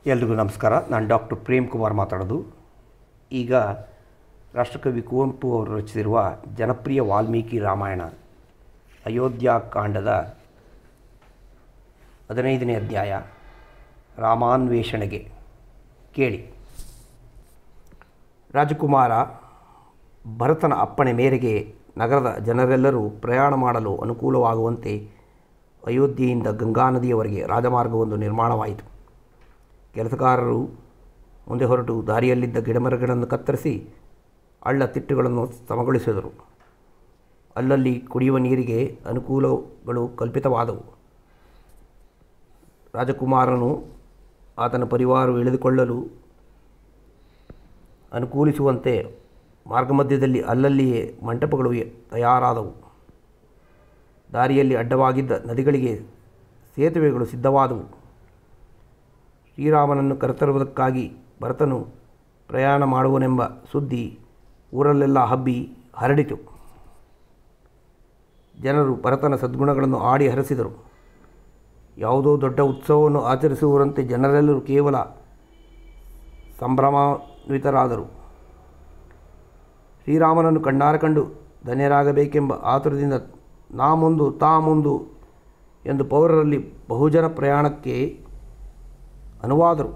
ಎಲ್ರಿಗೂ ನಮಸ್ಕಾರ ನಾನು ಡಾಕ್ಟರ್ ಪ್ರೇಮ್ ಕುಮಾರ್ ಮಾತಾಡೋದು ಈಗ ರಾಷ್ಟ್ರಕವಿ ಕುವೆಂಪು ಅವರು ರಚಿಸಿರುವ ಜನಪ್ರಿಯ ವಾಲ್ಮೀಕಿ ರಾಮಾಯಣ ಅಯೋಧ್ಯಾಕಾಂಡದ ಹದಿನೈದನೇ ಅಧ್ಯಾಯ ರಾಮಾನ್ವೇಷಣೆಗೆ ಕೇಳಿ ರಾಜಕುಮಾರ ಭರತನ ಅಪ್ಪಣೆ ಮೇರೆಗೆ ನಗರದ ಜನರೆಲ್ಲರೂ ಪ್ರಯಾಣ ಮಾಡಲು ಅನುಕೂಲವಾಗುವಂತೆ ಅಯೋಧ್ಯೆಯಿಂದ ಗಂಗಾ ನದಿಯವರೆಗೆ ರಾಜಮಾರ್ಗವೊಂದು ನಿರ್ಮಾಣವಾಯಿತು ಕೆಲಸಗಾರರು ಮುಂದೆ ಹೊರಟು ದಾರಿಯಲ್ಲಿದ್ದ ಗಿಡಮರಗಳನ್ನು ಕತ್ತರಿಸಿ ಹಳ್ಳ ತಿಟ್ಟುಗಳನ್ನು ಸಮಗೊಳಿಸಿದರು ಅಲ್ಲಲ್ಲಿ ಕುಡಿಯುವ ನೀರಿಗೆ ಅನುಕೂಲಗಳು ಕಲ್ಪಿತವಾದವು ರಾಜಕುಮಾರನು ಆತನ ಪರಿವಾರವು ಇಳಿದುಕೊಳ್ಳಲು ಅನುಕೂಲಿಸುವಂತೆ ಮಾರ್ಗಮಧ್ಯದಲ್ಲಿ ಅಲ್ಲಲ್ಲಿಯೇ ಮಂಟಪಗಳು ತಯಾರಾದವು ದಾರಿಯಲ್ಲಿ ಅಡ್ಡವಾಗಿದ್ದ ನದಿಗಳಿಗೆ ಸೇತುವೆಗಳು ಸಿದ್ಧವಾದವು ಶ್ರೀರಾಮನನ್ನು ಕರೆತರುವುದಕ್ಕಾಗಿ ಭರತನು ಪ್ರಯಾಣ ಮಾಡುವನೆಂಬ ಸುದ್ದಿ ಊರಲ್ಲೆಲ್ಲ ಹಬ್ಬಿ ಹರಡಿತು ಜನರು ಭರತನ ಸದ್ಗುಣಗಳನ್ನು ಆಡಿ ಹರಸಿದರು ಯಾವುದೋ ದೊಡ್ಡ ಉತ್ಸವವನ್ನು ಆಚರಿಸುವರಂತೆ ಜನರೆಲ್ಲರೂ ಕೇವಲ ಸಂಭ್ರಮಾನ್ವಿತರಾದರು ಶ್ರೀರಾಮನನ್ನು ಕಣ್ಣಾರ ಕಂಡು ಧನ್ಯರಾಗಬೇಕೆಂಬ ಆತುರದಿಂದ ನಾ ಮುಂದು ತಾ ಮುಂದು ಎಂದು ಪೌರರಲ್ಲಿ ಬಹುಜನ ಪ್ರಯಾಣಕ್ಕೆ ಅನುವಾದರು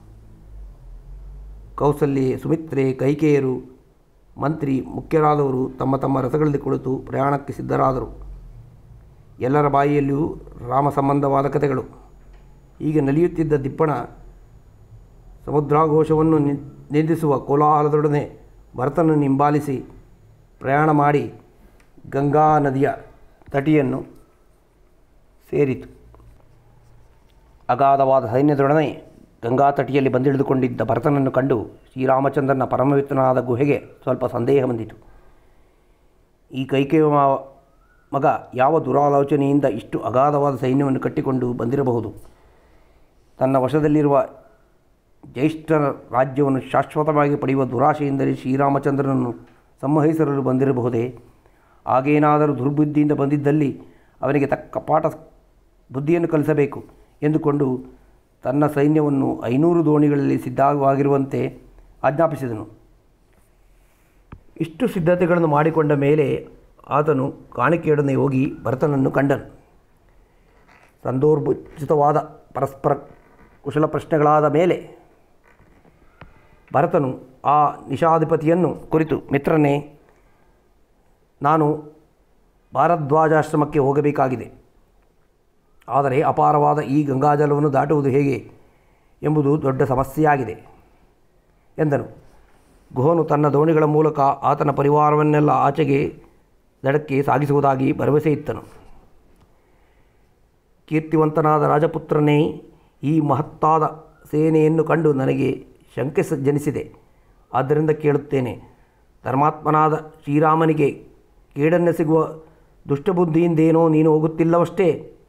ಕೌಸಲ್ಯೆ ಸುಮಿತ್ರೆ ಕೈಕೇಯರು ಮಂತ್ರಿ ಮುಖ್ಯರಾದವರು ತಮ್ಮ ತಮ್ಮ ರಥಗಳಲ್ಲಿ ಕುಳಿತು ಪ್ರಯಾಣಕ್ಕೆ ಸಿದ್ಧರಾದರು ಎಲ್ಲರ ಬಾಯಿಯಲ್ಲಿಯೂ ರಾಮ ಸಂಬಂಧವಾದ ಕಥೆಗಳು ಹೀಗೆ ನಲಿಯುತ್ತಿದ್ದ ದಿಪ್ಪಣ ಸಮುದ್ರಾಘೋಷವನ್ನು ನಿಂದಿಸುವ ಕೋಲಾಹಲದೊಡನೆ ಭರತನನ್ನು ಹಿಂಬಾಲಿಸಿ ಪ್ರಯಾಣ ಮಾಡಿ ಗಂಗಾ ನದಿಯ ತಟಿಯನ್ನು ಸೇರಿತು ಅಗಾಧವಾದ ಸೈನ್ಯದೊಡನೆ ಗಂಗಾ ತಟಿಯಲ್ಲಿ ಬಂದಿಳಿದುಕೊಂಡಿದ್ದ ಭರತನನ್ನು ಕಂಡು ಶ್ರೀರಾಮಚಂದ್ರನ ಪರಮವಿತ್ತನಾದ ಗುಹೆಗೆ ಸ್ವಲ್ಪ ಸಂದೇಹ ಬಂದಿತು ಈ ಕೈಕೆಯ ಮಗ ಯಾವ ದುರಾಲೋಚನೆಯಿಂದ ಇಷ್ಟು ಅಗಾಧವಾದ ಸೈನ್ಯವನ್ನು ಕಟ್ಟಿಕೊಂಡು ಬಂದಿರಬಹುದು ತನ್ನ ವಶದಲ್ಲಿರುವ ಜ್ಯೇಷ್ಠರ ರಾಜ್ಯವನ್ನು ಶಾಶ್ವತವಾಗಿ ಪಡೆಯುವ ದುರಾಶೆಯಿಂದಲೇ ಶ್ರೀರಾಮಚಂದ್ರನನ್ನು ಸಂವಹಿಸಲು ಬಂದಿರಬಹುದೇ ಆಗೇನಾದರೂ ದುರ್ಬುದ್ಧಿಯಿಂದ ಬಂದಿದ್ದಲ್ಲಿ ಅವನಿಗೆ ತಕ್ಕ ಪಾಠ ಬುದ್ಧಿಯನ್ನು ಕಲಿಸಬೇಕು ಎಂದುಕೊಂಡು ತನ್ನ ಸೈನ್ಯವನ್ನು ಐನೂರು ದೋಣಿಗಳಲ್ಲಿ ಸಿದ್ಧವಾಗಿರುವಂತೆ ಆಜ್ಞಾಪಿಸಿದನು ಇಷ್ಟು ಸಿದ್ಧತೆಗಳನ್ನು ಮಾಡಿಕೊಂಡ ಮೇಲೆ ಆತನು ಕಾಣಿಕೆಯೊಡನೆ ಹೋಗಿ ಭರತನನ್ನು ಕಂಡನು ಸಂದರ್ಭೋಚಿತವಾದ ಪರಸ್ಪರ ಕುಶಲ ಪ್ರಶ್ನೆಗಳಾದ ಮೇಲೆ ಭರತನು ಆ ನಿಷಾಧಿಪತಿಯನ್ನು ಕುರಿತು ಮಿತ್ರನೇ ನಾನು ಭಾರದ್ವಾಜಾಶ್ರಮಕ್ಕೆ ಹೋಗಬೇಕಾಗಿದೆ ಆದರೆ ಅಪಾರವಾದ ಈ ಗಂಗಾಜಲವನ್ನು ದಾಟುವುದು ಹೇಗೆ ಎಂಬುದು ದೊಡ್ಡ ಸಮಸ್ಯೆಯಾಗಿದೆ ಎಂದನು ಗುಹನು ತನ್ನ ದೋಣಿಗಳ ಮೂಲಕ ಆತನ ಪರಿವಾರವನ್ನೆಲ್ಲ ಆಚೆಗೆ ದಡಕ್ಕೆ ಸಾಗಿಸುವುದಾಗಿ ಭರವಸೆ ಇತ್ತನು ಕೀರ್ತಿವಂತನಾದ ರಾಜಪುತ್ರನೇ ಈ ಮಹತ್ತಾದ ಸೇನೆಯನ್ನು ಕಂಡು ನನಗೆ ಶಂಕೆ ಜನಿಸಿದೆ ಆದ್ದರಿಂದ ಕೇಳುತ್ತೇನೆ ಧರ್ಮಾತ್ಮನಾದ ಶ್ರೀರಾಮನಿಗೆ ಕೇಡನ್ನು ಸಿಗುವ ದುಷ್ಟಬುದ್ಧಿಯಿಂದೇನೋ ನೀನು ಹೋಗುತ್ತಿಲ್ಲವಷ್ಟೇ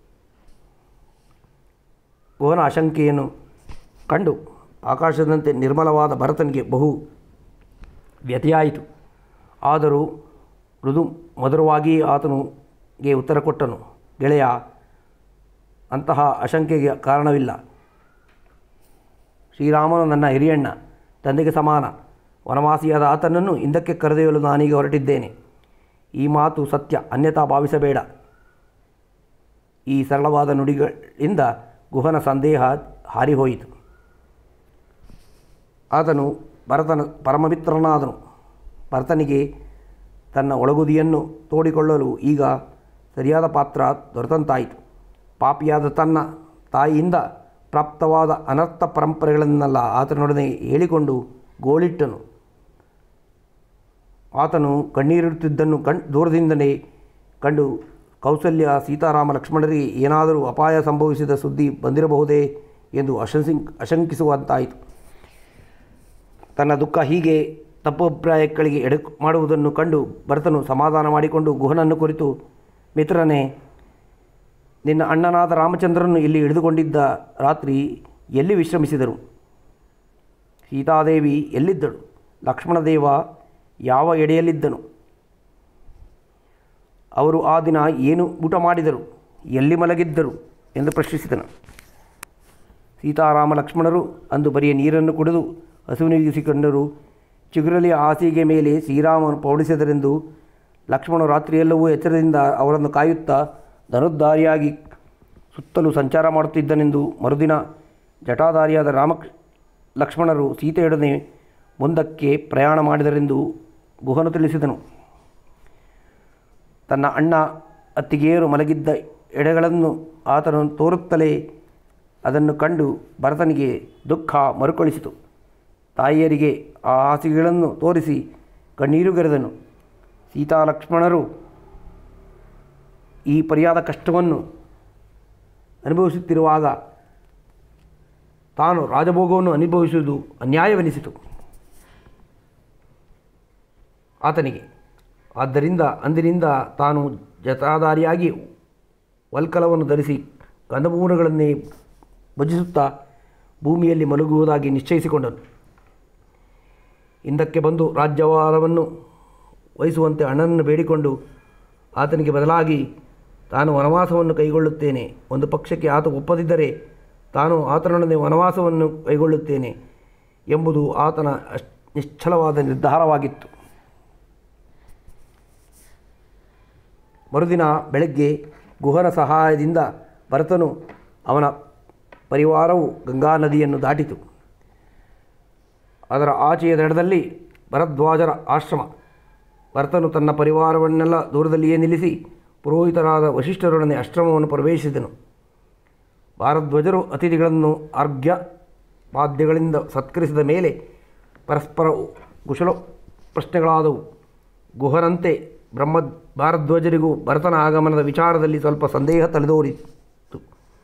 ಗುಹನ ಆಶಂಕೆಯನ್ನು ಕಂಡು ಆಕಾಶದಂತೆ ನಿರ್ಮಲವಾದ ಭರತನಿಗೆ ಬಹು ವ್ಯಥೆಯಾಯಿತು ಆದರೂ ಮೃದು ಮಧುರವಾಗಿ ಆತನಿಗೆ ಉತ್ತರ ಕೊಟ್ಟನು ಗೆಳೆಯ ಅಂತಹ ಆಶಂಕೆಗೆ ಕಾರಣವಿಲ್ಲ ಶ್ರೀರಾಮನು ನನ್ನ ಹಿರಿಯಣ್ಣ ತಂದೆಗೆ ಸಮಾನ ವನವಾಸಿಯಾದ ಆತನನ್ನು ಹಿಂದಕ್ಕೆ ಕರೆದೊಯ್ಯಲು ನಾನೀಗ ಹೊರಟಿದ್ದೇನೆ ಈ ಮಾತು ಸತ್ಯ ಅನ್ಯತಾ ಭಾವಿಸಬೇಡ ಈ ಸರಳವಾದ ನುಡಿಗಳಿಂದ ಗುಹನ ಸಂದೇಹ ಹಾರಿಹೋಯಿತು ಆತನು ಭರತನ ಪರಮಮಿತ್ರನಾದನು ಭರತನಿಗೆ ತನ್ನ ಒಳಗುದಿಯನ್ನು ತೋಡಿಕೊಳ್ಳಲು ಈಗ ಸರಿಯಾದ ಪಾತ್ರ ದೊರೆತಂತಾಯಿತು ಪಾಪಿಯಾದ ತನ್ನ ತಾಯಿಯಿಂದ ಪ್ರಾಪ್ತವಾದ ಅನರ್ಥ ಪರಂಪರೆಗಳನ್ನೆಲ್ಲ ಆತನೊಡನೆ ಹೇಳಿಕೊಂಡು ಗೋಳಿಟ್ಟನು ಆತನು ಕಣ್ಣೀರಿಡುತ್ತಿದ್ದನ್ನು ಕಣ್ ದೂರದಿಂದಲೇ ಕಂಡು ಕೌಸಲ್ಯ ಸೀತಾರಾಮ ಲಕ್ಷ್ಮಣರಿಗೆ ಏನಾದರೂ ಅಪಾಯ ಸಂಭವಿಸಿದ ಸುದ್ದಿ ಬಂದಿರಬಹುದೇ ಎಂದು ಅಶಂಸಿ ಅಶಂಕಿಸುವಂತಾಯಿತು ತನ್ನ ದುಃಖ ಹೀಗೆ ತಪ್ಪಭಿಪ್ರಾಯಗಳಿಗೆ ಎಡೆ ಮಾಡುವುದನ್ನು ಕಂಡು ಭರತನು ಸಮಾಧಾನ ಮಾಡಿಕೊಂಡು ಗುಹನನ್ನು ಕುರಿತು ಮಿತ್ರನೇ ನಿನ್ನ ಅಣ್ಣನಾದ ರಾಮಚಂದ್ರನು ಇಲ್ಲಿ ಇಳಿದುಕೊಂಡಿದ್ದ ರಾತ್ರಿ ಎಲ್ಲಿ ವಿಶ್ರಮಿಸಿದರು ಸೀತಾದೇವಿ ಎಲ್ಲಿದ್ದಳು ಲಕ್ಷ್ಮಣದೇವ ಯಾವ ಎಡೆಯಲ್ಲಿದ್ದನು ಅವರು ಆ ದಿನ ಏನು ಊಟ ಮಾಡಿದರು ಎಲ್ಲಿ ಮಲಗಿದ್ದರು ಎಂದು ಪ್ರಶ್ನಿಸಿದನು ಸೀತಾರಾಮ ಲಕ್ಷ್ಮಣರು ಅಂದು ಬರಿಯ ನೀರನ್ನು ಕುಡಿದು ಹಸುವಿನಿಗಿಸಿಕೊಂಡರು ಚಿಗುರಲಿ ಹಾಸಿಗೆ ಮೇಲೆ ಶ್ರೀರಾಮನು ಪೌಡಿಸಿದರೆಂದು ಲಕ್ಷ್ಮಣನು ರಾತ್ರಿಯೆಲ್ಲವೂ ಎಚ್ಚರದಿಂದ ಅವರನ್ನು ಕಾಯುತ್ತಾ ಧನುರ್ಧಾರಿಯಾಗಿ ಸುತ್ತಲೂ ಸಂಚಾರ ಮಾಡುತ್ತಿದ್ದನೆಂದು ಮರುದಿನ ಜಟಾಧಾರಿಯಾದ ರಾಮ ಲಕ್ಷ್ಮಣರು ಸೀತೆಯೊಡನೆ ಮುಂದಕ್ಕೆ ಪ್ರಯಾಣ ಮಾಡಿದರೆಂದು ಗುಹನು ತಿಳಿಸಿದನು ತನ್ನ ಅಣ್ಣ ಅತ್ತಿಗೆಯರು ಮಲಗಿದ್ದ ಎಡೆಗಳನ್ನು ಆತನು ತೋರುತ್ತಲೇ ಅದನ್ನು ಕಂಡು ಭರತನಿಗೆ ದುಃಖ ಮರುಕಳಿಸಿತು ತಾಯಿಯರಿಗೆ ಆ ಹಾಸಿಗೆಗಳನ್ನು ತೋರಿಸಿ ಕಣ್ಣೀರುಗೆರೆದನು ಸೀತಾಲಕ್ಷ್ಮಣರು ಈ ಪರಿಯಾದ ಕಷ್ಟವನ್ನು ಅನುಭವಿಸುತ್ತಿರುವಾಗ ತಾನು ರಾಜಭೋಗವನ್ನು ಅನುಭವಿಸುವುದು ಅನ್ಯಾಯವೆನಿಸಿತು ಆತನಿಗೆ ಆದ್ದರಿಂದ ಅಂದಿನಿಂದ ತಾನು ಜತಾಧಾರಿಯಾಗಿ ವಲ್ಕಲವನ್ನು ಧರಿಸಿ ಕಂದಮೂಲಗಳನ್ನೇ ಭಜಿಸುತ್ತಾ ಭೂಮಿಯಲ್ಲಿ ಮಲಗುವುದಾಗಿ ನಿಶ್ಚಯಿಸಿಕೊಂಡನು ಹಿಂದಕ್ಕೆ ಬಂದು ರಾಜ್ಯಭಾರವನ್ನು ವಹಿಸುವಂತೆ ಅಣ್ಣನನ್ನು ಬೇಡಿಕೊಂಡು ಆತನಿಗೆ ಬದಲಾಗಿ ತಾನು ವನವಾಸವನ್ನು ಕೈಗೊಳ್ಳುತ್ತೇನೆ ಒಂದು ಪಕ್ಷಕ್ಕೆ ಆತ ಒಪ್ಪದಿದ್ದರೆ ತಾನು ಆತನೊಡನೆ ವನವಾಸವನ್ನು ಕೈಗೊಳ್ಳುತ್ತೇನೆ ಎಂಬುದು ಆತನ ಅಶ್ ನಿಶ್ಚಲವಾದ ನಿರ್ಧಾರವಾಗಿತ್ತು ಮರುದಿನ ಬೆಳಗ್ಗೆ ಗುಹನ ಸಹಾಯದಿಂದ ಭರತನು ಅವನ ಪರಿವಾರವು ಗಂಗಾ ನದಿಯನ್ನು ದಾಟಿತು ಅದರ ಆಚೆಯ ದಡದಲ್ಲಿ ಭರದ್ವಾಜರ ಆಶ್ರಮ ಭರತನು ತನ್ನ ಪರಿವಾರವನ್ನೆಲ್ಲ ದೂರದಲ್ಲಿಯೇ ನಿಲ್ಲಿಸಿ ಪುರೋಹಿತರಾದ ವಶಿಷ್ಠರೊಡನೆ ಆಶ್ರಮವನ್ನು ಪ್ರವೇಶಿಸಿದನು ಭಾರದ್ವಾಜರು ಅತಿಥಿಗಳನ್ನು ಅರ್ಘ್ಯ ವಾದ್ಯಗಳಿಂದ ಸತ್ಕರಿಸಿದ ಮೇಲೆ ಪರಸ್ಪರ ಕುಶಲ ಪ್ರಶ್ನೆಗಳಾದವು ಗುಹರಂತೆ ಬ್ರಹ್ಮ ಭಾರದ್ವಾಜರಿಗೂ ಭರತನ ಆಗಮನದ ವಿಚಾರದಲ್ಲಿ ಸ್ವಲ್ಪ ಸಂದೇಹ ತಲೆದೋರಿತು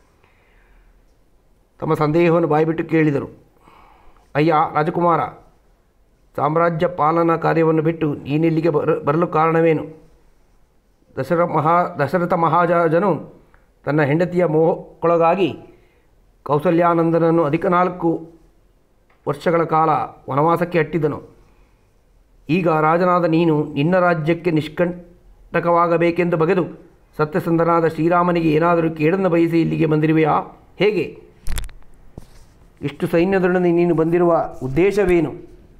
ತಮ್ಮ ಸಂದೇಹವನ್ನು ಬಾಯ್ಬಿಟ್ಟು ಕೇಳಿದರು ಅಯ್ಯ ರಾಜಕುಮಾರ ಸಾಮ್ರಾಜ್ಯ ಪಾಲನಾ ಕಾರ್ಯವನ್ನು ಬಿಟ್ಟು ನೀನಿಲ್ಲಿಗೆ ಬರ ಬರಲು ಕಾರಣವೇನು ದಶರ ಮಹಾ ದಶರಥ ಮಹಾರಾಜನು ತನ್ನ ಹೆಂಡತಿಯ ಮೋಹಕ್ಕೊಳಗಾಗಿ ಕೌಸಲ್ಯಾನಂದನನ್ನು ಅಧಿಕ ನಾಲ್ಕು ವರ್ಷಗಳ ಕಾಲ ವನವಾಸಕ್ಕೆ ಅಟ್ಟಿದನು ಈಗ ರಾಜನಾದ ನೀನು ನಿನ್ನ ರಾಜ್ಯಕ್ಕೆ ನಿಷ್ಕಂಟಕವಾಗಬೇಕೆಂದು ಬಗೆದು ಸತ್ಯಸಂಧನಾದ ಶ್ರೀರಾಮನಿಗೆ ಏನಾದರೂ ಕೇಡನ್ನು ಬಯಸಿ ಇಲ್ಲಿಗೆ ಬಂದಿರುವೆಯಾ ಹೇಗೆ ಇಷ್ಟು ಸೈನ್ಯದೊಡನೆ ನೀನು ಬಂದಿರುವ ಉದ್ದೇಶವೇನು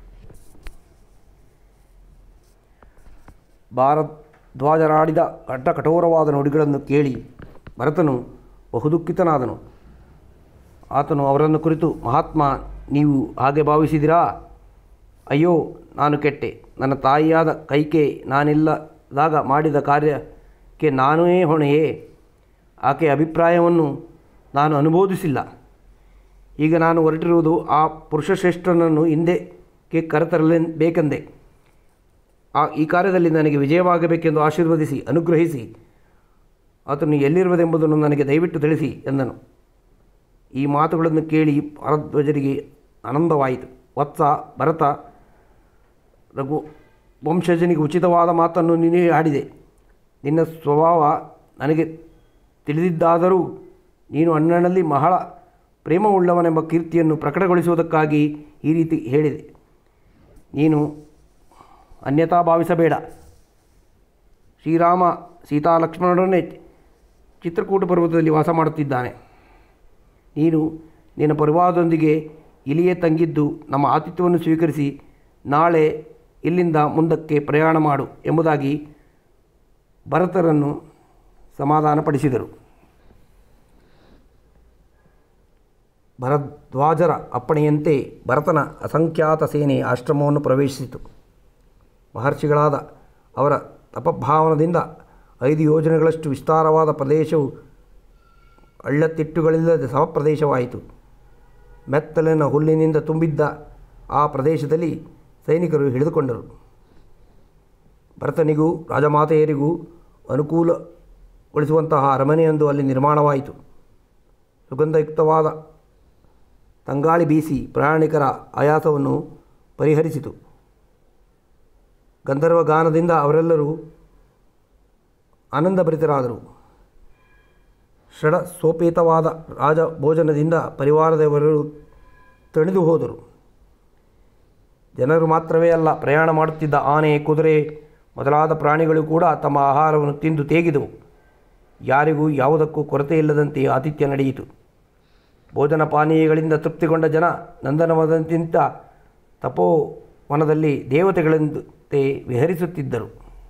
ಭಾರದ್ವಾಜರಾಡಿದ ಕಟ್ಟ ಕಠೋರವಾದ ನುಡಿಗಳನ್ನು ಕೇಳಿ ಭರತನು ಬಹುದುಃಖಿತನಾದನು ಆತನು ಅವರನ್ನು ಕುರಿತು ಮಹಾತ್ಮ ನೀವು ಹಾಗೆ ಭಾವಿಸಿದಿರಾ ಅಯ್ಯೋ ನಾನು ಕೆಟ್ಟೆ ನನ್ನ ತಾಯಿಯಾದ ಕೈಕೆ ನಾನಿಲ್ಲದಾಗ ಮಾಡಿದ ಕಾರ್ಯಕ್ಕೆ ನಾನೇ ಹೊಣೆಯೇ ಆಕೆ ಅಭಿಪ್ರಾಯವನ್ನು ನಾನು ಅನುಮೋದಿಸಿಲ್ಲ ಈಗ ನಾನು ಹೊರಟಿರುವುದು ಆ ಪುರುಷಶ್ರೇಷ್ಠನನ್ನು ಹಿಂದೆಕ್ಕೆ ಕರೆತರಲೇಬೇಕೆಂದೆ ಆ ಈ ಕಾರ್ಯದಲ್ಲಿ ನನಗೆ ವಿಜಯವಾಗಬೇಕೆಂದು ಆಶೀರ್ವದಿಸಿ ಅನುಗ್ರಹಿಸಿ ಆತನು ಎಲ್ಲಿರುವುದೆಂಬುದನ್ನು ನನಗೆ ದಯವಿಟ್ಟು ತಿಳಿಸಿ ಎಂದನು ಈ ಮಾತುಗಳನ್ನು ಕೇಳಿ ಭಾರದ್ವಾಜರಿಗೆ ಆನಂದವಾಯಿತು ವತ್ಸ ಭರತ ರಘು ವಂಶಜನಿಗೆ ಉಚಿತವಾದ ಮಾತನ್ನು ನೀನೇ ಆಡಿದೆ ನಿನ್ನ ಸ್ವಭಾವ ನನಗೆ ತಿಳಿದಿದ್ದಾದರೂ ನೀನು ಅಣ್ಣನಲ್ಲಿ ಬಹಳ ಪ್ರೇಮವುಳ್ಳವನೆಂಬ ಕೀರ್ತಿಯನ್ನು ಪ್ರಕಟಗೊಳಿಸುವುದಕ್ಕಾಗಿ ಈ ರೀತಿ ಹೇಳಿದೆ ನೀನು ಅನ್ಯತಾ ಭಾವಿಸಬೇಡ ಶ್ರೀರಾಮ ಸೀತಾ ಲಕ್ಷ್ಮಣರನ್ನೇ ಚಿತ್ರಕೂಟ ಪರ್ವತದಲ್ಲಿ ವಾಸ ಮಾಡುತ್ತಿದ್ದಾನೆ ನೀನು ನಿನ್ನ ಪರಿವಾರದೊಂದಿಗೆ ಇಲ್ಲಿಯೇ ತಂಗಿದ್ದು ನಮ್ಮ ಆತಿಥ್ಯವನ್ನು ಸ್ವೀಕರಿಸಿ ನಾಳೆ ಇಲ್ಲಿಂದ ಮುಂದಕ್ಕೆ ಪ್ರಯಾಣ ಮಾಡು ಎಂಬುದಾಗಿ ಭರತರನ್ನು ಸಮಾಧಾನಪಡಿಸಿದರು ಭರದ್ವಾಜರ ಅಪ್ಪಣೆಯಂತೆ ಭರತನ ಅಸಂಖ್ಯಾತ ಸೇನೆ ಆಶ್ರಮವನ್ನು ಪ್ರವೇಶಿಸಿತು ಮಹರ್ಷಿಗಳಾದ ಅವರ ತಪಭಾವನದಿಂದ ಐದು ಯೋಜನೆಗಳಷ್ಟು ವಿಸ್ತಾರವಾದ ಪ್ರದೇಶವು ಹಳ್ಳತಿಟ್ಟುಗಳಿಲ್ಲದ ಸಮಪ್ರದೇಶವಾಯಿತು ಮೆತ್ತಲಿನ ಹುಲ್ಲಿನಿಂದ ತುಂಬಿದ್ದ ಆ ಪ್ರದೇಶದಲ್ಲಿ ಸೈನಿಕರು ಹಿಡಿದುಕೊಂಡರು ಭರತನಿಗೂ ರಾಜಮಾತೆಯರಿಗೂ ಅನುಕೂಲಗೊಳಿಸುವಂತಹ ಅರಮನೆಯೊಂದು ಅಲ್ಲಿ ನಿರ್ಮಾಣವಾಯಿತು ಸುಗಂಧಯುಕ್ತವಾದ ತಂಗಾಳಿ ಬೀಸಿ ಪ್ರಯಾಣಿಕರ ಆಯಾಸವನ್ನು ಪರಿಹರಿಸಿತು ಗಂಧರ್ವ ಗಾನದಿಂದ ಅವರೆಲ್ಲರೂ ಆನಂದಭರಿತರಾದರು ಷಡ ಸೋಪೇತವಾದ ರಾಜ ಭೋಜನದಿಂದ ಪರಿವಾರದವರು ತಣಿದು ಹೋದರು ಜನರು ಮಾತ್ರವೇ ಅಲ್ಲ ಪ್ರಯಾಣ ಮಾಡುತ್ತಿದ್ದ ಆನೆ ಕುದುರೆ ಮೊದಲಾದ ಪ್ರಾಣಿಗಳು ಕೂಡ ತಮ್ಮ ಆಹಾರವನ್ನು ತಿಂದು ತೇಗಿದವು ಯಾರಿಗೂ ಯಾವುದಕ್ಕೂ ಕೊರತೆ ಇಲ್ಲದಂತೆ ಆತಿಥ್ಯ ನಡೆಯಿತು ಭೋಜನ ಪಾನೀಯಗಳಿಂದ ತೃಪ್ತಿಗೊಂಡ ಜನ ನಂದನವನದಂತಿಂತ ತಪೋವನದಲ್ಲಿ ದೇವತೆಗಳಂತೆ ವಿಹರಿಸುತ್ತಿದ್ದರು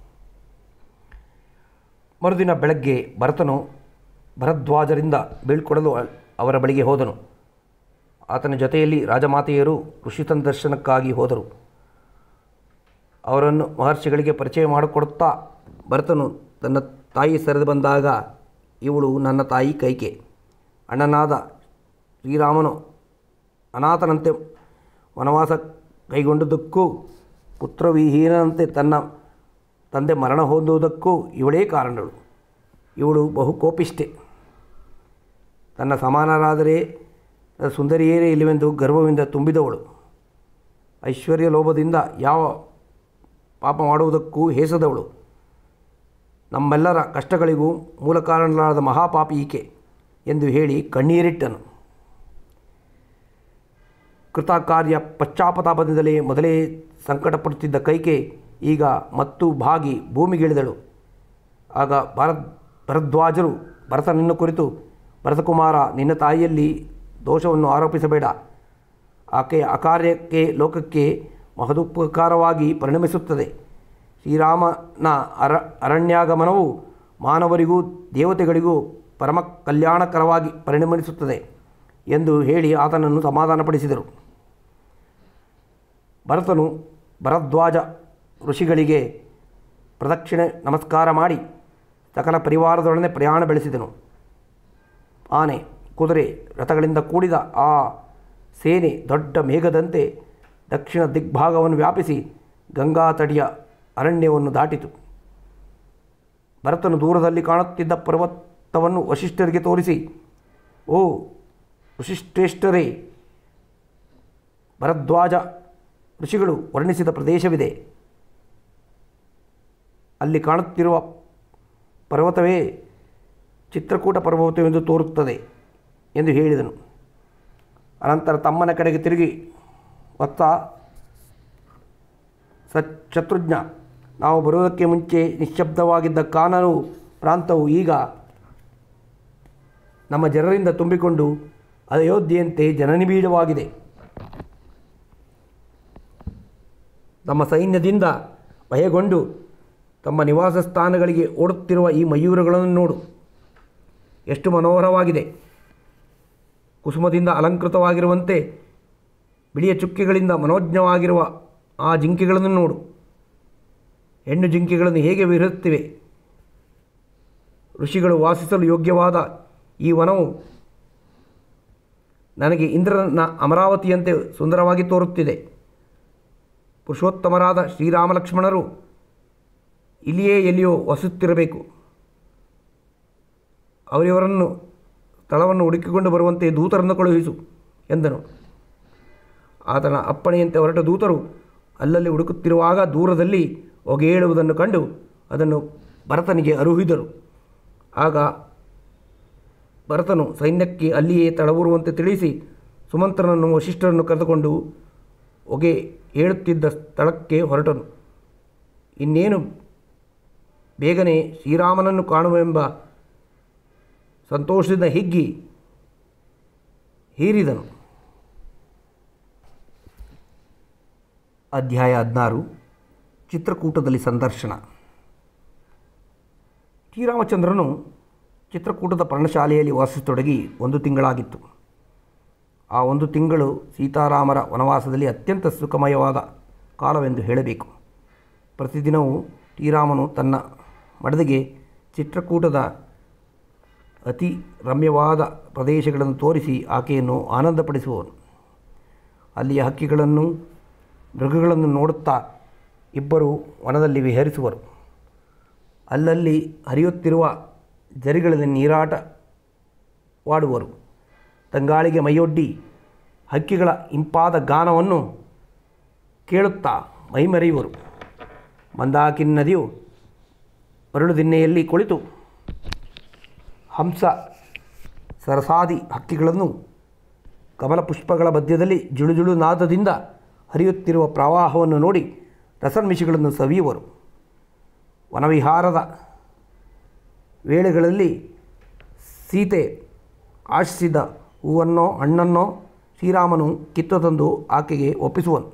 ಮರುದಿನ ಬೆಳಗ್ಗೆ ಭರತನು ಭರದ್ವಾಜರಿಂದ ಬೀಳ್ಕೊಡಲು ಅವರ ಬಳಿಗೆ ಹೋದನು ಆತನ ಜೊತೆಯಲ್ಲಿ ರಾಜಮಾತೆಯರು ಋಷಿ ದರ್ಶನಕ್ಕಾಗಿ ಹೋದರು ಅವರನ್ನು ಮಹರ್ಷಿಗಳಿಗೆ ಪರಿಚಯ ಮಾಡಿಕೊಡುತ್ತಾ ಭರತನು ತನ್ನ ತಾಯಿ ಸರಿದು ಬಂದಾಗ ಇವಳು ನನ್ನ ತಾಯಿ ಕೈಕೆ ಅಣ್ಣನಾದ ಶ್ರೀರಾಮನು ಅನಾಥನಂತೆ ವನವಾಸ ಕೈಗೊಂಡುದಕ್ಕೂ ಪುತ್ರವಿಹೀನಂತೆ ತನ್ನ ತಂದೆ ಮರಣ ಹೊಂದುವುದಕ್ಕೂ ಇವಳೇ ಕಾರಣಗಳು ಇವಳು ಬಹು ಕೋಪಿಷ್ಠೆ ತನ್ನ ಸಮಾನರಾದರೆ ಸುಂದರಿಯರೇ ಇಲ್ಲವೆಂದು ಗರ್ವದಿಂದ ತುಂಬಿದವಳು ಐಶ್ವರ್ಯ ಲೋಭದಿಂದ ಯಾವ ಪಾಪ ಮಾಡುವುದಕ್ಕೂ ಹೇಸದವಳು ನಮ್ಮೆಲ್ಲರ ಕಷ್ಟಗಳಿಗೂ ಮೂಲ ಕಾರಣರಾದ ಮಹಾಪಾಪಿ ಈಕೆ ಎಂದು ಹೇಳಿ ಕಣ್ಣೀರಿಟ್ಟನು ಕೃತಕಾರ್ಯ ಪಶ್ಚಾಪತಾಪದಿಂದಲೇ ಮೊದಲೇ ಸಂಕಟಪಡುತ್ತಿದ್ದ ಕೈಕೆ ಈಗ ಮತ್ತು ಭಾಗಿ ಭೂಮಿಗಿಳಿದಳು ಆಗ ಭರದ್ ಭರದ್ವಾಜರು ಭರತನನ್ನು ಕುರಿತು ಭರತಕುಮಾರ ನಿನ್ನ ತಾಯಿಯಲ್ಲಿ ದೋಷವನ್ನು ಆರೋಪಿಸಬೇಡ ಆಕೆಯ ಅಕಾರ್ಯಕ್ಕೆ ಲೋಕಕ್ಕೆ ಮಹದುಪಕಾರವಾಗಿ ಪರಿಣಮಿಸುತ್ತದೆ ಶ್ರೀರಾಮನ ಅರ ಅರಣ್ಯಾಗಮನವು ಮಾನವರಿಗೂ ದೇವತೆಗಳಿಗೂ ಪರಮ ಕಲ್ಯಾಣಕರವಾಗಿ ಪರಿಣಮಿಸುತ್ತದೆ ಎಂದು ಹೇಳಿ ಆತನನ್ನು ಸಮಾಧಾನಪಡಿಸಿದರು ಭರತನು ಭರದ್ವಾಜ ಋಷಿಗಳಿಗೆ ಪ್ರದಕ್ಷಿಣೆ ನಮಸ್ಕಾರ ಮಾಡಿ ಸಕಲ ಪರಿವಾರದೊಡನೆ ಪ್ರಯಾಣ ಬೆಳೆಸಿದನು ಆನೆ ಕುದುರೆ ರಥಗಳಿಂದ ಕೂಡಿದ ಆ ಸೇನೆ ದೊಡ್ಡ ಮೇಘದಂತೆ ದಕ್ಷಿಣ ದಿಗ್ಭಾಗವನ್ನು ವ್ಯಾಪಿಸಿ ಗಂಗಾ ತಡಿಯ ಅರಣ್ಯವನ್ನು ದಾಟಿತು ಭರತನು ದೂರದಲ್ಲಿ ಕಾಣುತ್ತಿದ್ದ ಪರ್ವತವನ್ನು ವಶಿಷ್ಠರಿಗೆ ತೋರಿಸಿ ಓ ವಶಿಷ್ಠೇಷ್ಠರೇ ಭರದ್ವಾಜ ಋಷಿಗಳು ವರ್ಣಿಸಿದ ಪ್ರದೇಶವಿದೆ ಅಲ್ಲಿ ಕಾಣುತ್ತಿರುವ ಪರ್ವತವೇ ಚಿತ್ರಕೂಟ ಪರ್ವತವೆಂದು ತೋರುತ್ತದೆ ಎಂದು ಹೇಳಿದನು ಅನಂತರ ತಮ್ಮನ ಕಡೆಗೆ ತಿರುಗಿ ಒತ್ತ ಸ ಶತ್ರುಘ್ನ ನಾವು ಬರುವುದಕ್ಕೆ ಮುಂಚೆ ನಿಶ್ಶಬ್ದವಾಗಿದ್ದ ಕಾನನು ಪ್ರಾಂತವು ಈಗ ನಮ್ಮ ಜನರಿಂದ ತುಂಬಿಕೊಂಡು ಅಯೋಧ್ಯೆಯಂತೆ ಜನನಿಬಿಡವಾಗಿದೆ ತಮ್ಮ ಸೈನ್ಯದಿಂದ ಭಯಗೊಂಡು ತಮ್ಮ ನಿವಾಸ ಸ್ಥಾನಗಳಿಗೆ ಓಡುತ್ತಿರುವ ಈ ಮಯೂರಗಳನ್ನು ನೋಡು ಎಷ್ಟು ಮನೋಹರವಾಗಿದೆ ಕುಸುಮದಿಂದ ಅಲಂಕೃತವಾಗಿರುವಂತೆ ಬಿಳಿಯ ಚುಕ್ಕೆಗಳಿಂದ ಮನೋಜ್ಞವಾಗಿರುವ ಆ ಜಿಂಕೆಗಳನ್ನು ನೋಡು ಹೆಣ್ಣು ಜಿಂಕೆಗಳನ್ನು ಹೇಗೆ ವಿಹರಿಸುತ್ತಿವೆ ಋಷಿಗಳು ವಾಸಿಸಲು ಯೋಗ್ಯವಾದ ಈ ವನವು ನನಗೆ ಇಂದ್ರನ ಅಮರಾವತಿಯಂತೆ ಸುಂದರವಾಗಿ ತೋರುತ್ತಿದೆ ಪುರುಷೋತ್ತಮರಾದ ಶ್ರೀರಾಮಲಕ್ಷ್ಮಣರು ಇಲ್ಲಿಯೇ ಎಲ್ಲಿಯೋ ವಸುತ್ತಿರಬೇಕು ಅವರಿವರನ್ನು ಸ್ಥಳವನ್ನು ಹುಡುಕಿಕೊಂಡು ಬರುವಂತೆ ದೂತರನ್ನು ಕಳುಹಿಸು ಎಂದನು ಆತನ ಅಪ್ಪಣೆಯಂತೆ ಹೊರಟ ದೂತರು ಅಲ್ಲಲ್ಲಿ ಹುಡುಕುತ್ತಿರುವಾಗ ದೂರದಲ್ಲಿ ಹೊಗೆಯೇಳುವುದನ್ನು ಕಂಡು ಅದನ್ನು ಭರತನಿಗೆ ಅರುಹಿದರು ಆಗ ಭರತನು ಸೈನ್ಯಕ್ಕೆ ಅಲ್ಲಿಯೇ ತಡವೂರುವಂತೆ ತಿಳಿಸಿ ಸುಮಂತ್ರನನ್ನು ವಶಿಷ್ಠರನ್ನು ಕರೆದುಕೊಂಡು ಹೊಗೆ ಏಳುತ್ತಿದ್ದ ಸ್ಥಳಕ್ಕೆ ಹೊರಟನು ಇನ್ನೇನು ಬೇಗನೆ ಶ್ರೀರಾಮನನ್ನು ಕಾಣುವೆಂಬ ಸಂತೋಷದಿಂದ ಹಿಗ್ಗಿ ಹೀರಿದನು ಅಧ್ಯಾಯ ಹದಿನಾರು ಚಿತ್ರಕೂಟದಲ್ಲಿ ಸಂದರ್ಶನ ಶ್ರೀರಾಮಚಂದ್ರನು ಚಿತ್ರಕೂಟದ ಪರ್ಣಶಾಲೆಯಲ್ಲಿ ವಾಸಿಸತೊಡಗಿ ಒಂದು ತಿಂಗಳಾಗಿತ್ತು ಆ ಒಂದು ತಿಂಗಳು ಸೀತಾರಾಮರ ವನವಾಸದಲ್ಲಿ ಅತ್ಯಂತ ಸುಖಮಯವಾದ ಕಾಲವೆಂದು ಹೇಳಬೇಕು ಪ್ರತಿದಿನವೂ ಶ್ರೀರಾಮನು ತನ್ನ ಮಡದಿಗೆ ಚಿತ್ರಕೂಟದ ಅತಿ ರಮ್ಯವಾದ ಪ್ರದೇಶಗಳನ್ನು ತೋರಿಸಿ ಆಕೆಯನ್ನು ಆನಂದಪಡಿಸುವನು ಅಲ್ಲಿಯ ಹಕ್ಕಿಗಳನ್ನು ಮೃಗಗಳನ್ನು ನೋಡುತ್ತಾ ಇಬ್ಬರು ವನದಲ್ಲಿ ವಿಹರಿಸುವರು ಅಲ್ಲಲ್ಲಿ ಹರಿಯುತ್ತಿರುವ ಜರಿಗಳಲ್ಲಿ ನೀರಾಟವಾಡುವರು ತಂಗಾಳಿಗೆ ಮೈಯೊಡ್ಡಿ ಹಕ್ಕಿಗಳ ಇಂಪಾದ ಗಾನವನ್ನು ಕೇಳುತ್ತಾ ಮೈಮರೆಯುವರು ಮಂದಾಕಿನಿ ನದಿಯು ಮರಳು ದಿನ್ನೆಯಲ್ಲಿ ಕುಳಿತು ಹಂಸ ಸರಸಾದಿ ಹಕ್ಕಿಗಳನ್ನು ಕಮಲ ಪುಷ್ಪಗಳ ಮಧ್ಯದಲ್ಲಿ ಜುಳುಜುಳು ನಾದದಿಂದ ಹರಿಯುತ್ತಿರುವ ಪ್ರವಾಹವನ್ನು ನೋಡಿ ರಸನ್ಮಿಷಿಗಳನ್ನು ಸವಿಯುವರು ವನವಿಹಾರದ ವೇಳೆಗಳಲ್ಲಿ ಸೀತೆ ಆಶಿಸಿದ ಹೂವನ್ನೋ ಹಣ್ಣನ್ನೋ ಶ್ರೀರಾಮನು ಕಿತ್ತು ತಂದು ಆಕೆಗೆ ಒಪ್ಪಿಸುವನು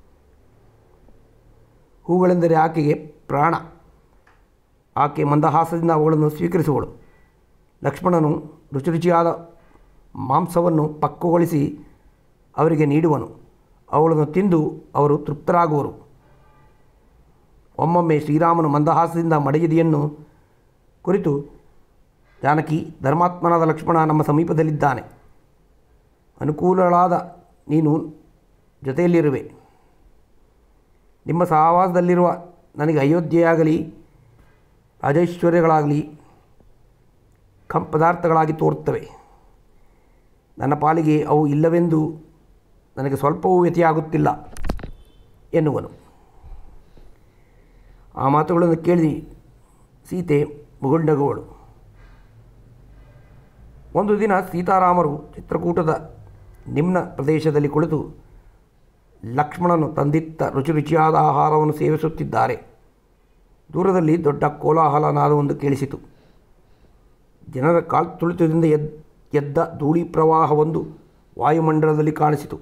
ಹೂಗಳೆಂದರೆ ಆಕೆಗೆ ಪ್ರಾಣ ಆಕೆ ಮಂದಹಾಸದಿಂದ ಅವುಗಳನ್ನು ಸ್ವೀಕರಿಸುವಳು ಲಕ್ಷ್ಮಣನು ರುಚಿ ರುಚಿಯಾದ ಮಾಂಸವನ್ನು ಪಕ್ವಗೊಳಿಸಿ ಅವರಿಗೆ ನೀಡುವನು ಅವುಗಳನ್ನು ತಿಂದು ಅವರು ತೃಪ್ತರಾಗುವರು ಒಮ್ಮೊಮ್ಮೆ ಶ್ರೀರಾಮನು ಮಂದಹಾಸದಿಂದ ಮಡಗಿದೆಯನ್ನು ಕುರಿತು ಜಾನಕಿ ಧರ್ಮಾತ್ಮನಾದ ಲಕ್ಷ್ಮಣ ನಮ್ಮ ಸಮೀಪದಲ್ಲಿದ್ದಾನೆ ಅನುಕೂಲಳಾದ ನೀನು ಜೊತೆಯಲ್ಲಿರುವೆ ನಿಮ್ಮ ಸಹವಾಸದಲ್ಲಿರುವ ನನಗೆ ಅಯೋಧ್ಯೆಯಾಗಲಿ ರಾಜೈಶ್ವರ್ಯಗಳಾಗಲಿ ಕಂ ಪದಾರ್ಥಗಳಾಗಿ ತೋರುತ್ತವೆ ನನ್ನ ಪಾಲಿಗೆ ಅವು ಇಲ್ಲವೆಂದು ನನಗೆ ಸ್ವಲ್ಪವೂ ವ್ಯತಿಯಾಗುತ್ತಿಲ್ಲ ಎನ್ನುವನು ಆ ಮಾತುಗಳನ್ನು ಕೇಳಿ ಸೀತೆ ಮುಗುಂಡಗುವಳು ಒಂದು ದಿನ ಸೀತಾರಾಮರು ಚಿತ್ರಕೂಟದ ನಿಮ್ನ ಪ್ರದೇಶದಲ್ಲಿ ಕುಳಿತು ಲಕ್ಷ್ಮಣನು ತಂದಿತ್ತ ರುಚಿ ರುಚಿಯಾದ ಆಹಾರವನ್ನು ಸೇವಿಸುತ್ತಿದ್ದಾರೆ ದೂರದಲ್ಲಿ ದೊಡ್ಡ ಕೋಲಾಹಲ ನಾದವೊಂದು ಕೇಳಿಸಿತು ಜನರ ಕಾಲ್ತುಳಿತದಿಂದ ಎದ್ ಎದ್ದ ಧೂಳಿ ಪ್ರವಾಹವೊಂದು ವಾಯುಮಂಡಲದಲ್ಲಿ ಕಾಣಿಸಿತು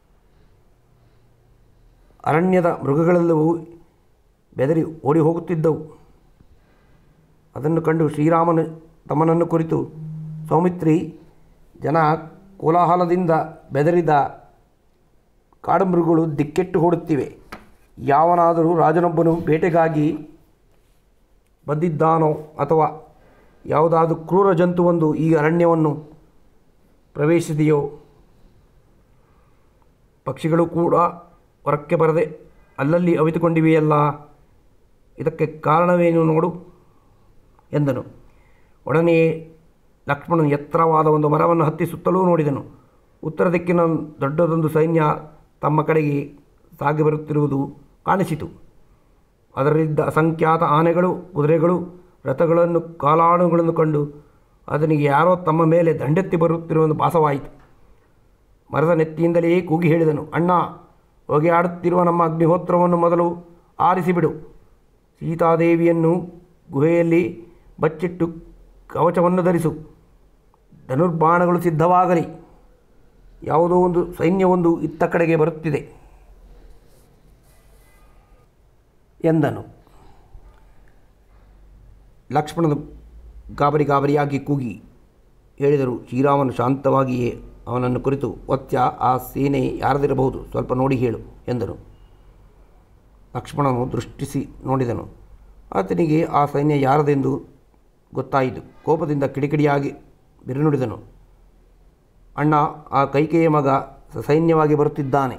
ಅರಣ್ಯದ ಮೃಗಗಳೆಲ್ಲವೂ ಬೆದರಿ ಓಡಿ ಹೋಗುತ್ತಿದ್ದವು ಅದನ್ನು ಕಂಡು ಶ್ರೀರಾಮನು ತಮ್ಮನನ್ನು ಕುರಿತು ಸೌಮಿತ್ರಿ ಜನ ಕೋಲಾಹಲದಿಂದ ಬೆದರಿದ ಕಾಡುಮೃಗಗಳು ದಿಕ್ಕೆಟ್ಟು ಓಡುತ್ತಿವೆ ಯಾವನಾದರೂ ರಾಜನೊಬ್ಬನು ಬೇಟೆಗಾಗಿ ಬಂದಿದ್ದಾನೋ ಅಥವಾ ಯಾವುದಾದರೂ ಕ್ರೂರ ಜಂತುವೊಂದು ಈ ಅರಣ್ಯವನ್ನು ಪ್ರವೇಶಿಸಿದೆಯೋ ಪಕ್ಷಿಗಳು ಕೂಡ ಹೊರಕ್ಕೆ ಬರದೆ ಅಲ್ಲಲ್ಲಿ ಅವಿತುಕೊಂಡಿವೆಯಲ್ಲ ಇದಕ್ಕೆ ಕಾರಣವೇನು ನೋಡು ಎಂದನು ಒಡನೆಯೇ ಲಕ್ಷ್ಮಣನು ಎತ್ತರವಾದ ಒಂದು ಮರವನ್ನು ಹತ್ತಿ ಸುತ್ತಲೂ ನೋಡಿದನು ಉತ್ತರ ದಿಕ್ಕಿನ ದೊಡ್ಡದೊಂದು ಸೈನ್ಯ ತಮ್ಮ ಕಡೆಗೆ ಸಾಗಿ ಬರುತ್ತಿರುವುದು ಕಾಣಿಸಿತು ಅದರಲ್ಲಿದ್ದ ಅಸಂಖ್ಯಾತ ಆನೆಗಳು ಕುದುರೆಗಳು ರಥಗಳನ್ನು ಕಾಲಾಣುಗಳನ್ನು ಕಂಡು ಅದನಿಗೆ ಯಾರೋ ತಮ್ಮ ಮೇಲೆ ದಂಡೆತ್ತಿ ಬರುತ್ತಿರುವುದು ಭಾಸವಾಯಿತು ಮರದ ನೆತ್ತಿಯಿಂದಲೇ ಕೂಗಿ ಹೇಳಿದನು ಅಣ್ಣ ಹೋಗಿ ಆಡುತ್ತಿರುವ ನಮ್ಮ ಅಗ್ನಿಹೋತ್ರವನ್ನು ಮೊದಲು ಆರಿಸಿಬಿಡು ಸೀತಾದೇವಿಯನ್ನು ಗುಹೆಯಲ್ಲಿ ಬಚ್ಚಿಟ್ಟು ಕವಚವನ್ನು ಧರಿಸು ಧನುರ್ಬಾಣಗಳು ಸಿದ್ಧವಾಗಲಿ ಯಾವುದೋ ಒಂದು ಸೈನ್ಯವೊಂದು ಇತ್ತ ಕಡೆಗೆ ಬರುತ್ತಿದೆ ಎಂದನು ಲಕ್ಷ್ಮಣನು ಗಾಬರಿ ಗಾಬರಿಯಾಗಿ ಕೂಗಿ ಹೇಳಿದರು ಶ್ರೀರಾಮನು ಶಾಂತವಾಗಿಯೇ ಅವನನ್ನು ಕುರಿತು ಒತ್ಯ ಆ ಸೇನೆ ಯಾರದಿರಬಹುದು ಸ್ವಲ್ಪ ನೋಡಿ ಹೇಳು ಎಂದನು ಲಕ್ಷ್ಮಣನು ದೃಷ್ಟಿಸಿ ನೋಡಿದನು ಆತನಿಗೆ ಆ ಸೈನ್ಯ ಯಾರದೆಂದು ಗೊತ್ತಾಯಿತು ಕೋಪದಿಂದ ಕಿಡಿಕಿಡಿಯಾಗಿ ಬಿರುನುಡಿದನು ಅಣ್ಣ ಆ ಕೈಕೆಯ ಮಗ ಸೈನ್ಯವಾಗಿ ಬರುತ್ತಿದ್ದಾನೆ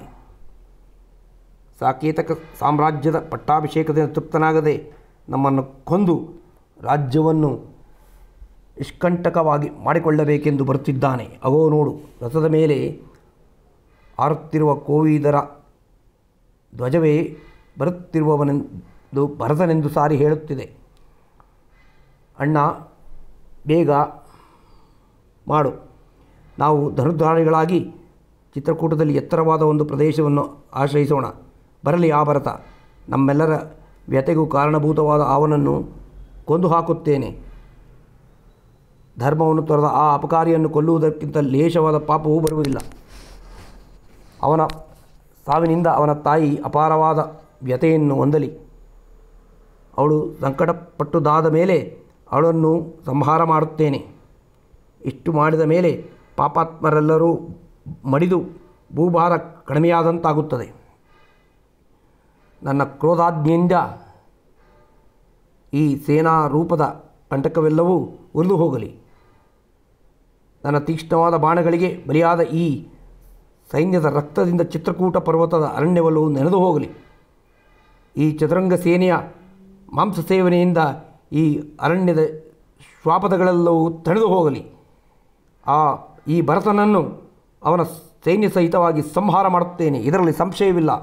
ಸಾಕೇತಕ ಸಾಮ್ರಾಜ್ಯದ ಪಟ್ಟಾಭಿಷೇಕದಿಂದ ತೃಪ್ತನಾಗದೆ ನಮ್ಮನ್ನು ಕೊಂದು ರಾಜ್ಯವನ್ನು ನಿಷ್ಕಂಟಕವಾಗಿ ಮಾಡಿಕೊಳ್ಳಬೇಕೆಂದು ಬರುತ್ತಿದ್ದಾನೆ ಅವೋ ನೋಡು ರಥದ ಮೇಲೆ ಆರುತ್ತಿರುವ ಕೋವಿದರ ಧ್ವಜವೇ ಬರುತ್ತಿರುವವನೆಂದು ಭರತನೆಂದು ಸಾರಿ ಹೇಳುತ್ತಿದೆ ಅಣ್ಣ ಬೇಗ ಮಾಡು ನಾವು ಧನುರ್ಧಾರಿಗಳಾಗಿ ಚಿತ್ರಕೂಟದಲ್ಲಿ ಎತ್ತರವಾದ ಒಂದು ಪ್ರದೇಶವನ್ನು ಆಶ್ರಯಿಸೋಣ ಬರಲಿ ಆ ಭರತ ನಮ್ಮೆಲ್ಲರ ವ್ಯತೆಗೂ ಕಾರಣಭೂತವಾದ ಅವನನ್ನು ಕೊಂದು ಹಾಕುತ್ತೇನೆ ಧರ್ಮವನ್ನು ತೊರೆದ ಆ ಅಪಕಾರಿಯನ್ನು ಕೊಲ್ಲುವುದಕ್ಕಿಂತ ಲೇಷವಾದ ಪಾಪವೂ ಬರುವುದಿಲ್ಲ ಅವನ ಸಾವಿನಿಂದ ಅವನ ತಾಯಿ ಅಪಾರವಾದ ವ್ಯತೆಯನ್ನು ಹೊಂದಲಿ ಅವಳು ಸಂಕಟಪಟ್ಟುದಾದ ಮೇಲೆ ಅವಳನ್ನು ಸಂಹಾರ ಮಾಡುತ್ತೇನೆ ಇಷ್ಟು ಮಾಡಿದ ಮೇಲೆ ಪಾಪಾತ್ಮರೆಲ್ಲರೂ ಮಡಿದು ಭೂಭಾರ ಕಡಿಮೆಯಾದಂತಾಗುತ್ತದೆ ನನ್ನ ಕ್ರೋಧಾಜ್ಞೆಯಿಂದ ಈ ಸೇನಾ ರೂಪದ ಕಂಟಕವೆಲ್ಲವೂ ಉರಿದು ಹೋಗಲಿ ನನ್ನ ತೀಕ್ಷ್ಣವಾದ ಬಾಣಗಳಿಗೆ ಬಲಿಯಾದ ಈ ಸೈನ್ಯದ ರಕ್ತದಿಂದ ಚಿತ್ರಕೂಟ ಪರ್ವತದ ಅರಣ್ಯವೆಲ್ಲವೂ ನೆನೆದು ಹೋಗಲಿ ಈ ಚದುರಂಗ ಸೇನೆಯ ಮಾಂಸ ಸೇವನೆಯಿಂದ ಈ ಅರಣ್ಯದ ಶ್ವಾಪದಗಳೆಲ್ಲವೂ ತಣಿದು ಹೋಗಲಿ ಆ ಈ ಭರತನನ್ನು ಅವನ ಸೈನ್ಯ ಸಹಿತವಾಗಿ ಸಂಹಾರ ಮಾಡುತ್ತೇನೆ ಇದರಲ್ಲಿ ಸಂಶಯವಿಲ್ಲ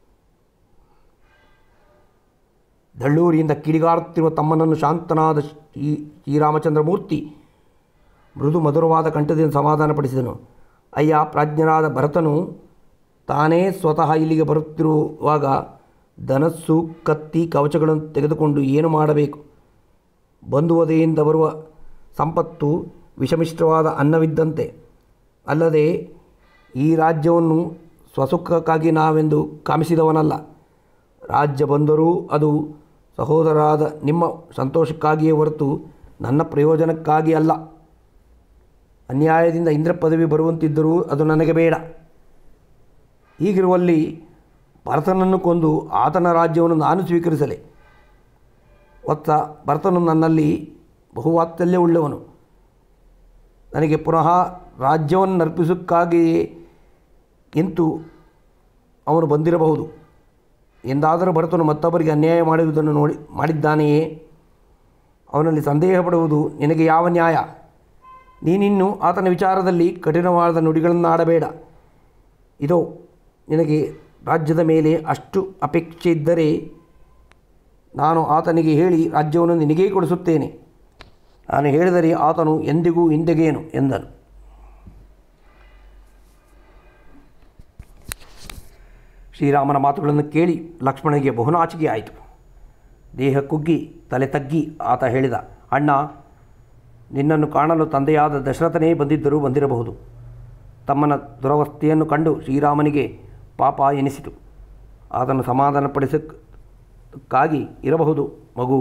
ದಳ್ಳೂರಿಯಿಂದ ಕಿಡಿಗಾರುತ್ತಿರುವ ತಮ್ಮನನ್ನು ಶಾಂತನಾದ ಶ್ರೀ ಶ್ರೀರಾಮಚಂದ್ರಮೂರ್ತಿ ಮೃದು ಮಧುರವಾದ ಕಂಠದಿಂದ ಸಮಾಧಾನಪಡಿಸಿದನು ಅಯ್ಯ ಪ್ರಾಜ್ಞನಾದ ಭರತನು ತಾನೇ ಸ್ವತಃ ಇಲ್ಲಿಗೆ ಬರುತ್ತಿರುವಾಗ ಧನಸ್ಸು ಕತ್ತಿ ಕವಚಗಳನ್ನು ತೆಗೆದುಕೊಂಡು ಏನು ಮಾಡಬೇಕು ಬಂಧುವದೆಯಿಂದ ಬರುವ ಸಂಪತ್ತು ವಿಷಮಿಶ್ರವಾದ ಅನ್ನವಿದ್ದಂತೆ ಅಲ್ಲದೆ ಈ ರಾಜ್ಯವನ್ನು ಸ್ವಸುಖಕ್ಕಾಗಿ ನಾವೆಂದು ಕಾಮಿಸಿದವನಲ್ಲ ರಾಜ್ಯ ಬಂದರೂ ಅದು ಸಹೋದರಾದ ನಿಮ್ಮ ಸಂತೋಷಕ್ಕಾಗಿಯೇ ಹೊರತು ನನ್ನ ಪ್ರಯೋಜನಕ್ಕಾಗಿ ಅಲ್ಲ ಅನ್ಯಾಯದಿಂದ ಇಂದ್ರ ಪದವಿ ಬರುವಂತಿದ್ದರೂ ಅದು ನನಗೆ ಬೇಡ ಹೀಗಿರುವಲ್ಲಿ ಭರತನನ್ನು ಕೊಂದು ಆತನ ರಾಜ್ಯವನ್ನು ನಾನು ಸ್ವೀಕರಿಸಲೆ ಒತ್ತ ಭರತನು ನನ್ನಲ್ಲಿ ಬಹುವಾತ್ಸಲ್ಯ ಉಳ್ಳವನು ನನಗೆ ಪುನಃ ರಾಜ್ಯವನ್ನು ಅರ್ಪಿಸೋಕ್ಕಾಗಿಯೇ ಇಂತು ಅವನು ಬಂದಿರಬಹುದು ಎಂದಾದರೂ ಭರತನು ಮತ್ತೊಬ್ಬರಿಗೆ ಅನ್ಯಾಯ ಮಾಡುವುದನ್ನು ನೋಡಿ ಮಾಡಿದ್ದಾನೆಯೇ ಅವನಲ್ಲಿ ಸಂದೇಹ ಪಡುವುದು ನಿನಗೆ ಯಾವ ನ್ಯಾಯ ನೀನಿನ್ನು ಆತನ ವಿಚಾರದಲ್ಲಿ ಕಠಿಣವಾದ ನುಡಿಗಳನ್ನು ಆಡಬೇಡ ಇದೋ ನಿನಗೆ ರಾಜ್ಯದ ಮೇಲೆ ಅಷ್ಟು ಅಪೇಕ್ಷೆ ಇದ್ದರೆ ನಾನು ಆತನಿಗೆ ಹೇಳಿ ರಾಜ್ಯವನ್ನು ನಿನಗೇ ಕೊಡಿಸುತ್ತೇನೆ ನಾನು ಹೇಳಿದರೆ ಆತನು ಎಂದಿಗೂ ಹಿಂದೆಗೇನು ಎಂದನು ಶ್ರೀರಾಮನ ಮಾತುಗಳನ್ನು ಕೇಳಿ ಲಕ್ಷ್ಮಣನಿಗೆ ಬಹುನಾಚಿಕೆ ಆಯಿತು ದೇಹ ಕುಗ್ಗಿ ತಲೆ ತಗ್ಗಿ ಆತ ಹೇಳಿದ ಅಣ್ಣ ನಿನ್ನನ್ನು ಕಾಣಲು ತಂದೆಯಾದ ದಶರಥನೇ ಬಂದಿದ್ದರೂ ಬಂದಿರಬಹುದು ತಮ್ಮನ ದುರವಸ್ಥೆಯನ್ನು ಕಂಡು ಶ್ರೀರಾಮನಿಗೆ ಪಾಪ ಎನಿಸಿತು ಆತನು ಸಮಾಧಾನಪಡಿಸಕ್ಕಾಗಿ ಇರಬಹುದು ಮಗು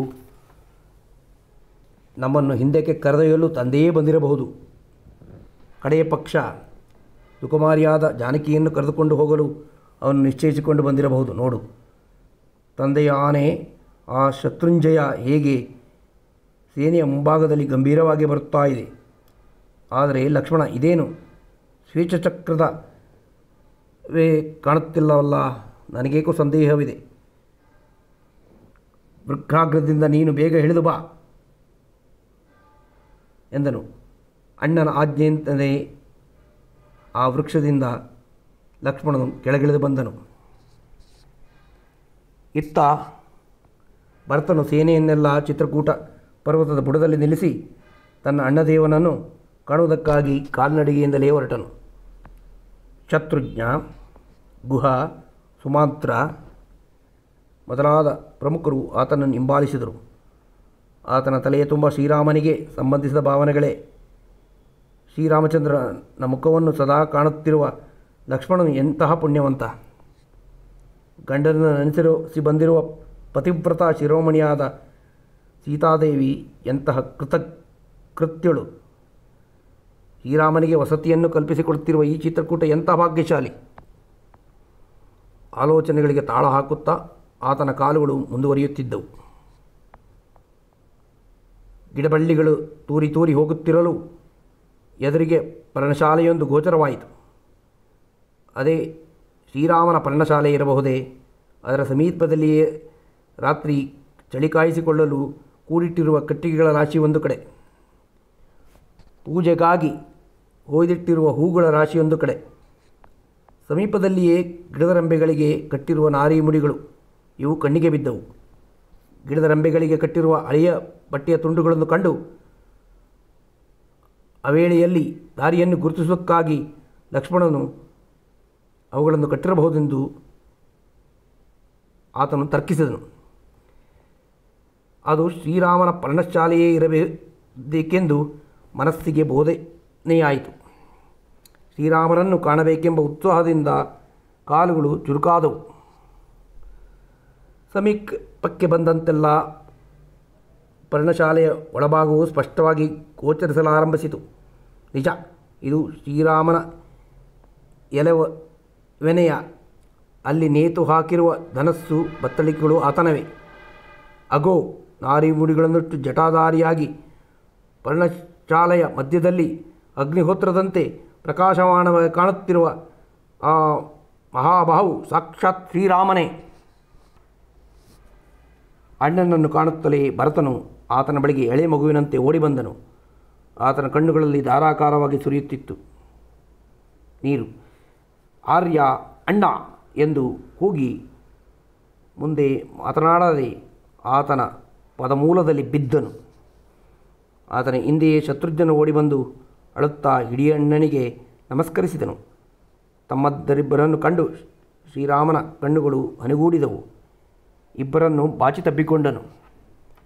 ನಮ್ಮನ್ನು ಹಿಂದಕ್ಕೆ ಕರೆದೊಯ್ಯಲು ತಂದೆಯೇ ಬಂದಿರಬಹುದು ಕಡೆಯ ಪಕ್ಷ ಸುಕುಮಾರಿಯಾದ ಜಾನಕಿಯನ್ನು ಕರೆದುಕೊಂಡು ಹೋಗಲು ಅವನು ನಿಶ್ಚಯಿಸಿಕೊಂಡು ಬಂದಿರಬಹುದು ನೋಡು ತಂದೆಯ ಆನೆ ಆ ಶತ್ರುಂಜಯ ಹೇಗೆ ಸೇನೆಯ ಮುಂಭಾಗದಲ್ಲಿ ಗಂಭೀರವಾಗಿ ಬರುತ್ತಾ ಇದೆ ಆದರೆ ಲಕ್ಷ್ಮಣ ಇದೇನು ಶ್ವೇತಚಕ್ರದ ವೇ ಕಾಣುತ್ತಿಲ್ಲವಲ್ಲ ನನಗೇಕೋ ಸಂದೇಹವಿದೆ ವೃಕ್ಷಾಗ್ರದಿಂದ ನೀನು ಬೇಗ ಹಿಡಿದು ಬಾ ಎಂದನು ಅಣ್ಣನ ಆಜ್ಞೆಯಂತೆ ಆ ವೃಕ್ಷದಿಂದ ಲಕ್ಷ್ಮಣನು ಕೆಳಗಿಳಿದು ಬಂದನು ಇತ್ತ ಭರತನು ಸೇನೆಯನ್ನೆಲ್ಲ ಚಿತ್ರಕೂಟ ಪರ್ವತದ ಬುಡದಲ್ಲಿ ನಿಲ್ಲಿಸಿ ತನ್ನ ಅಣ್ಣದೇವನನ್ನು ಕಾಣುವುದಕ್ಕಾಗಿ ಕಾಲ್ನಡಿಗೆಯಿಂದಲೇ ಹೊರಟನು ಶತ್ರುಜ್ಞ ಗುಹ ಸುಮಾತ್ರ ಮೊದಲಾದ ಪ್ರಮುಖರು ಆತನನ್ನು ಹಿಂಬಾಲಿಸಿದರು ಆತನ ತಲೆಯ ತುಂಬ ಶ್ರೀರಾಮನಿಗೆ ಸಂಬಂಧಿಸಿದ ಭಾವನೆಗಳೇ ಶ್ರೀರಾಮಚಂದ್ರನ ಮುಖವನ್ನು ಸದಾ ಕಾಣುತ್ತಿರುವ ಲಕ್ಷ್ಮಣನು ಎಂತಹ ಪುಣ್ಯವಂತ ಗಂಡನನ್ನು ನೆನೆಸಿರಿಸಿ ಬಂದಿರುವ ಪತಿವ್ರತ ಶಿರೋಮಣಿಯಾದ ಸೀತಾದೇವಿ ಎಂತಹ ಕೃತ ಕೃತ್ಯಳು ಶ್ರೀರಾಮನಿಗೆ ವಸತಿಯನ್ನು ಕಲ್ಪಿಸಿಕೊಡುತ್ತಿರುವ ಈ ಚಿತ್ರಕೂಟ ಎಂಥ ಭಾಗ್ಯಶಾಲಿ ಆಲೋಚನೆಗಳಿಗೆ ತಾಳ ಹಾಕುತ್ತಾ ಆತನ ಕಾಲುಗಳು ಮುಂದುವರಿಯುತ್ತಿದ್ದವು ಗಿಡಬಳ್ಳಿಗಳು ತೂರಿ ತೂರಿ ಹೋಗುತ್ತಿರಲು ಎದುರಿಗೆ ಪರ್ಣಶಾಲೆಯೊಂದು ಗೋಚರವಾಯಿತು ಅದೇ ಶ್ರೀರಾಮನ ಪರ್ಣಶಾಲೆ ಇರಬಹುದೇ ಅದರ ಸಮೀಪದಲ್ಲಿಯೇ ರಾತ್ರಿ ಚಳಿ ಕಾಯಿಸಿಕೊಳ್ಳಲು ಕೂಡಿಟ್ಟಿರುವ ಕಟ್ಟಿಗೆಗಳ ರಾಶಿ ಒಂದು ಕಡೆ ಪೂಜೆಗಾಗಿ ಹೊಯ್ದಿಟ್ಟಿರುವ ಹೂಗಳ ರಾಶಿಯೊಂದು ಕಡೆ ಸಮೀಪದಲ್ಲಿಯೇ ಗಿಡದ ರಂಬೆಗಳಿಗೆ ಕಟ್ಟಿರುವ ನಾರಿ ಮುಡಿಗಳು ಇವು ಕಣ್ಣಿಗೆ ಬಿದ್ದವು ಗಿಡದ ರಂಬೆಗಳಿಗೆ ಕಟ್ಟಿರುವ ಹಳೆಯ ಬಟ್ಟೆಯ ತುಂಡುಗಳನ್ನು ಕಂಡು ಅವೇಳೆಯಲ್ಲಿ ದಾರಿಯನ್ನು ಗುರುತಿಸುವುದಕ್ಕಾಗಿ ಲಕ್ಷ್ಮಣನು ಅವುಗಳನ್ನು ಕಟ್ಟಿರಬಹುದೆಂದು ಆತನು ತರ್ಕಿಸಿದನು ಅದು ಶ್ರೀರಾಮನ ಪರ್ಣಶಾಲೆಯೇ ಇರಬೇಕೆಂದು ಮನಸ್ಸಿಗೆ ಬೋಧನೆಯಾಯಿತು ಶ್ರೀರಾಮನನ್ನು ಕಾಣಬೇಕೆಂಬ ಉತ್ಸಾಹದಿಂದ ಕಾಲುಗಳು ಚುರುಕಾದವು ಸಮೀಪಕ್ಕೆ ಬಂದಂತೆಲ್ಲ ಪರ್ಣಶಾಲೆಯ ಒಳಭಾಗವು ಸ್ಪಷ್ಟವಾಗಿ ಗೋಚರಿಸಲಾರಂಭಿಸಿತು ನಿಜ ಇದು ಶ್ರೀರಾಮನ ಎಲೆವೆನೆಯ ಅಲ್ಲಿ ನೇತು ಹಾಕಿರುವ ಧನಸ್ಸು ಬತ್ತಳಿಕೆಗಳು ಆತನವೇ ಅಗೋ ನಾರಿ ಮುಡಿಗಳನ್ನಿಟ್ಟು ಜಟಾಧಾರಿಯಾಗಿ ಪರ್ಣಶಾಲೆಯ ಮಧ್ಯದಲ್ಲಿ ಅಗ್ನಿಹೋತ್ರದಂತೆ ಪ್ರಕಾಶಮಾನವಾಗಿ ಕಾಣುತ್ತಿರುವ ಆ ಮಹಾಬಾಹು ಸಾಕ್ಷಾತ್ ಶ್ರೀರಾಮನೇ ಅಣ್ಣನನ್ನು ಕಾಣುತ್ತಲೇ ಭರತನು ಆತನ ಬಳಿಗೆ ಎಳೆ ಮಗುವಿನಂತೆ ಓಡಿ ಬಂದನು ಆತನ ಕಣ್ಣುಗಳಲ್ಲಿ ಧಾರಾಕಾರವಾಗಿ ಸುರಿಯುತ್ತಿತ್ತು ನೀರು ಆರ್ಯ ಅಣ್ಣ ಎಂದು ಕೂಗಿ ಮುಂದೆ ಮಾತನಾಡದೆ ಆತನ ಪದಮೂಲದಲ್ಲಿ ಬಿದ್ದನು ಆತನ ಹಿಂದೆಯೇ ಶತ್ರುಘ್ನನು ಓಡಿಬಂದು ಅಳುತ್ತಾ ಇಡೀ ಅಣ್ಣನಿಗೆ ನಮಸ್ಕರಿಸಿದನು ತಮ್ಮದ್ದರಿಬ್ಬರನ್ನು ಕಂಡು ಶ್ರೀರಾಮನ ಕಣ್ಣುಗಳು ಅನುಗೂಡಿದವು ಇಬ್ಬರನ್ನು ಬಾಚಿ ತಬ್ಬಿಕೊಂಡನು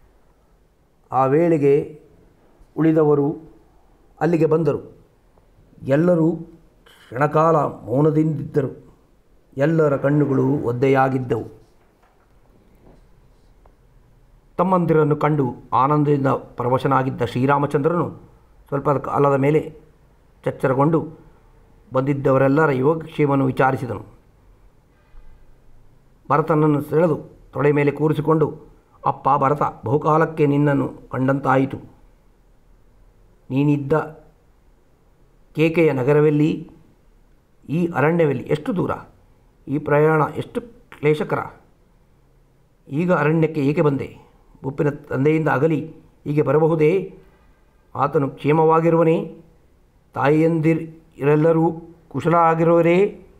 ಆ ವೇಳೆಗೆ ಉಳಿದವರು ಅಲ್ಲಿಗೆ ಬಂದರು ಎಲ್ಲರೂ ಕ್ಷಣಕಾಲ ಮೌನದಿಂದಿದ್ದರು ಎಲ್ಲರ ಕಣ್ಣುಗಳು ಒದ್ದೆಯಾಗಿದ್ದವು ತಮ್ಮಂದಿರನ್ನು ಕಂಡು ಆನಂದದಿಂದ ಪರವಶನಾಗಿದ್ದ ಶ್ರೀರಾಮಚಂದ್ರನು ಸ್ವಲ್ಪ ಕಾಲದ ಮೇಲೆ ಚಚ್ಚರಗೊಂಡು ಬಂದಿದ್ದವರೆಲ್ಲರ ಯೋಗಕ್ಷೇಮವನ್ನು ವಿಚಾರಿಸಿದನು ಭರತನನ್ನು ಸೆಳೆದು ತೊಡೆ ಮೇಲೆ ಕೂರಿಸಿಕೊಂಡು ಅಪ್ಪ ಭರತ ಬಹುಕಾಲಕ್ಕೆ ನಿನ್ನನ್ನು ಕಂಡಂತಾಯಿತು ನೀನಿದ್ದ ಕೇಕೆಯ ನಗರವೆಲ್ಲಿ ಈ ಅರಣ್ಯವೆಲ್ಲಿ ಎಷ್ಟು ದೂರ ಈ ಪ್ರಯಾಣ ಎಷ್ಟು ಕ್ಲೇಶಕರ ಈಗ ಅರಣ್ಯಕ್ಕೆ ಏಕೆ ಬಂದೆ ಮುಪ್ಪಿನ ತಂದೆಯಿಂದ ಅಗಲಿ ಹೀಗೆ ಬರಬಹುದೇ ಆತನು ಕ್ಷೇಮವಾಗಿರುವನೇ ತಾಯಿಯಂದಿರ್ ಇವರೆಲ್ಲರೂ ಕುಶಲ ಆಗಿರುವರೇ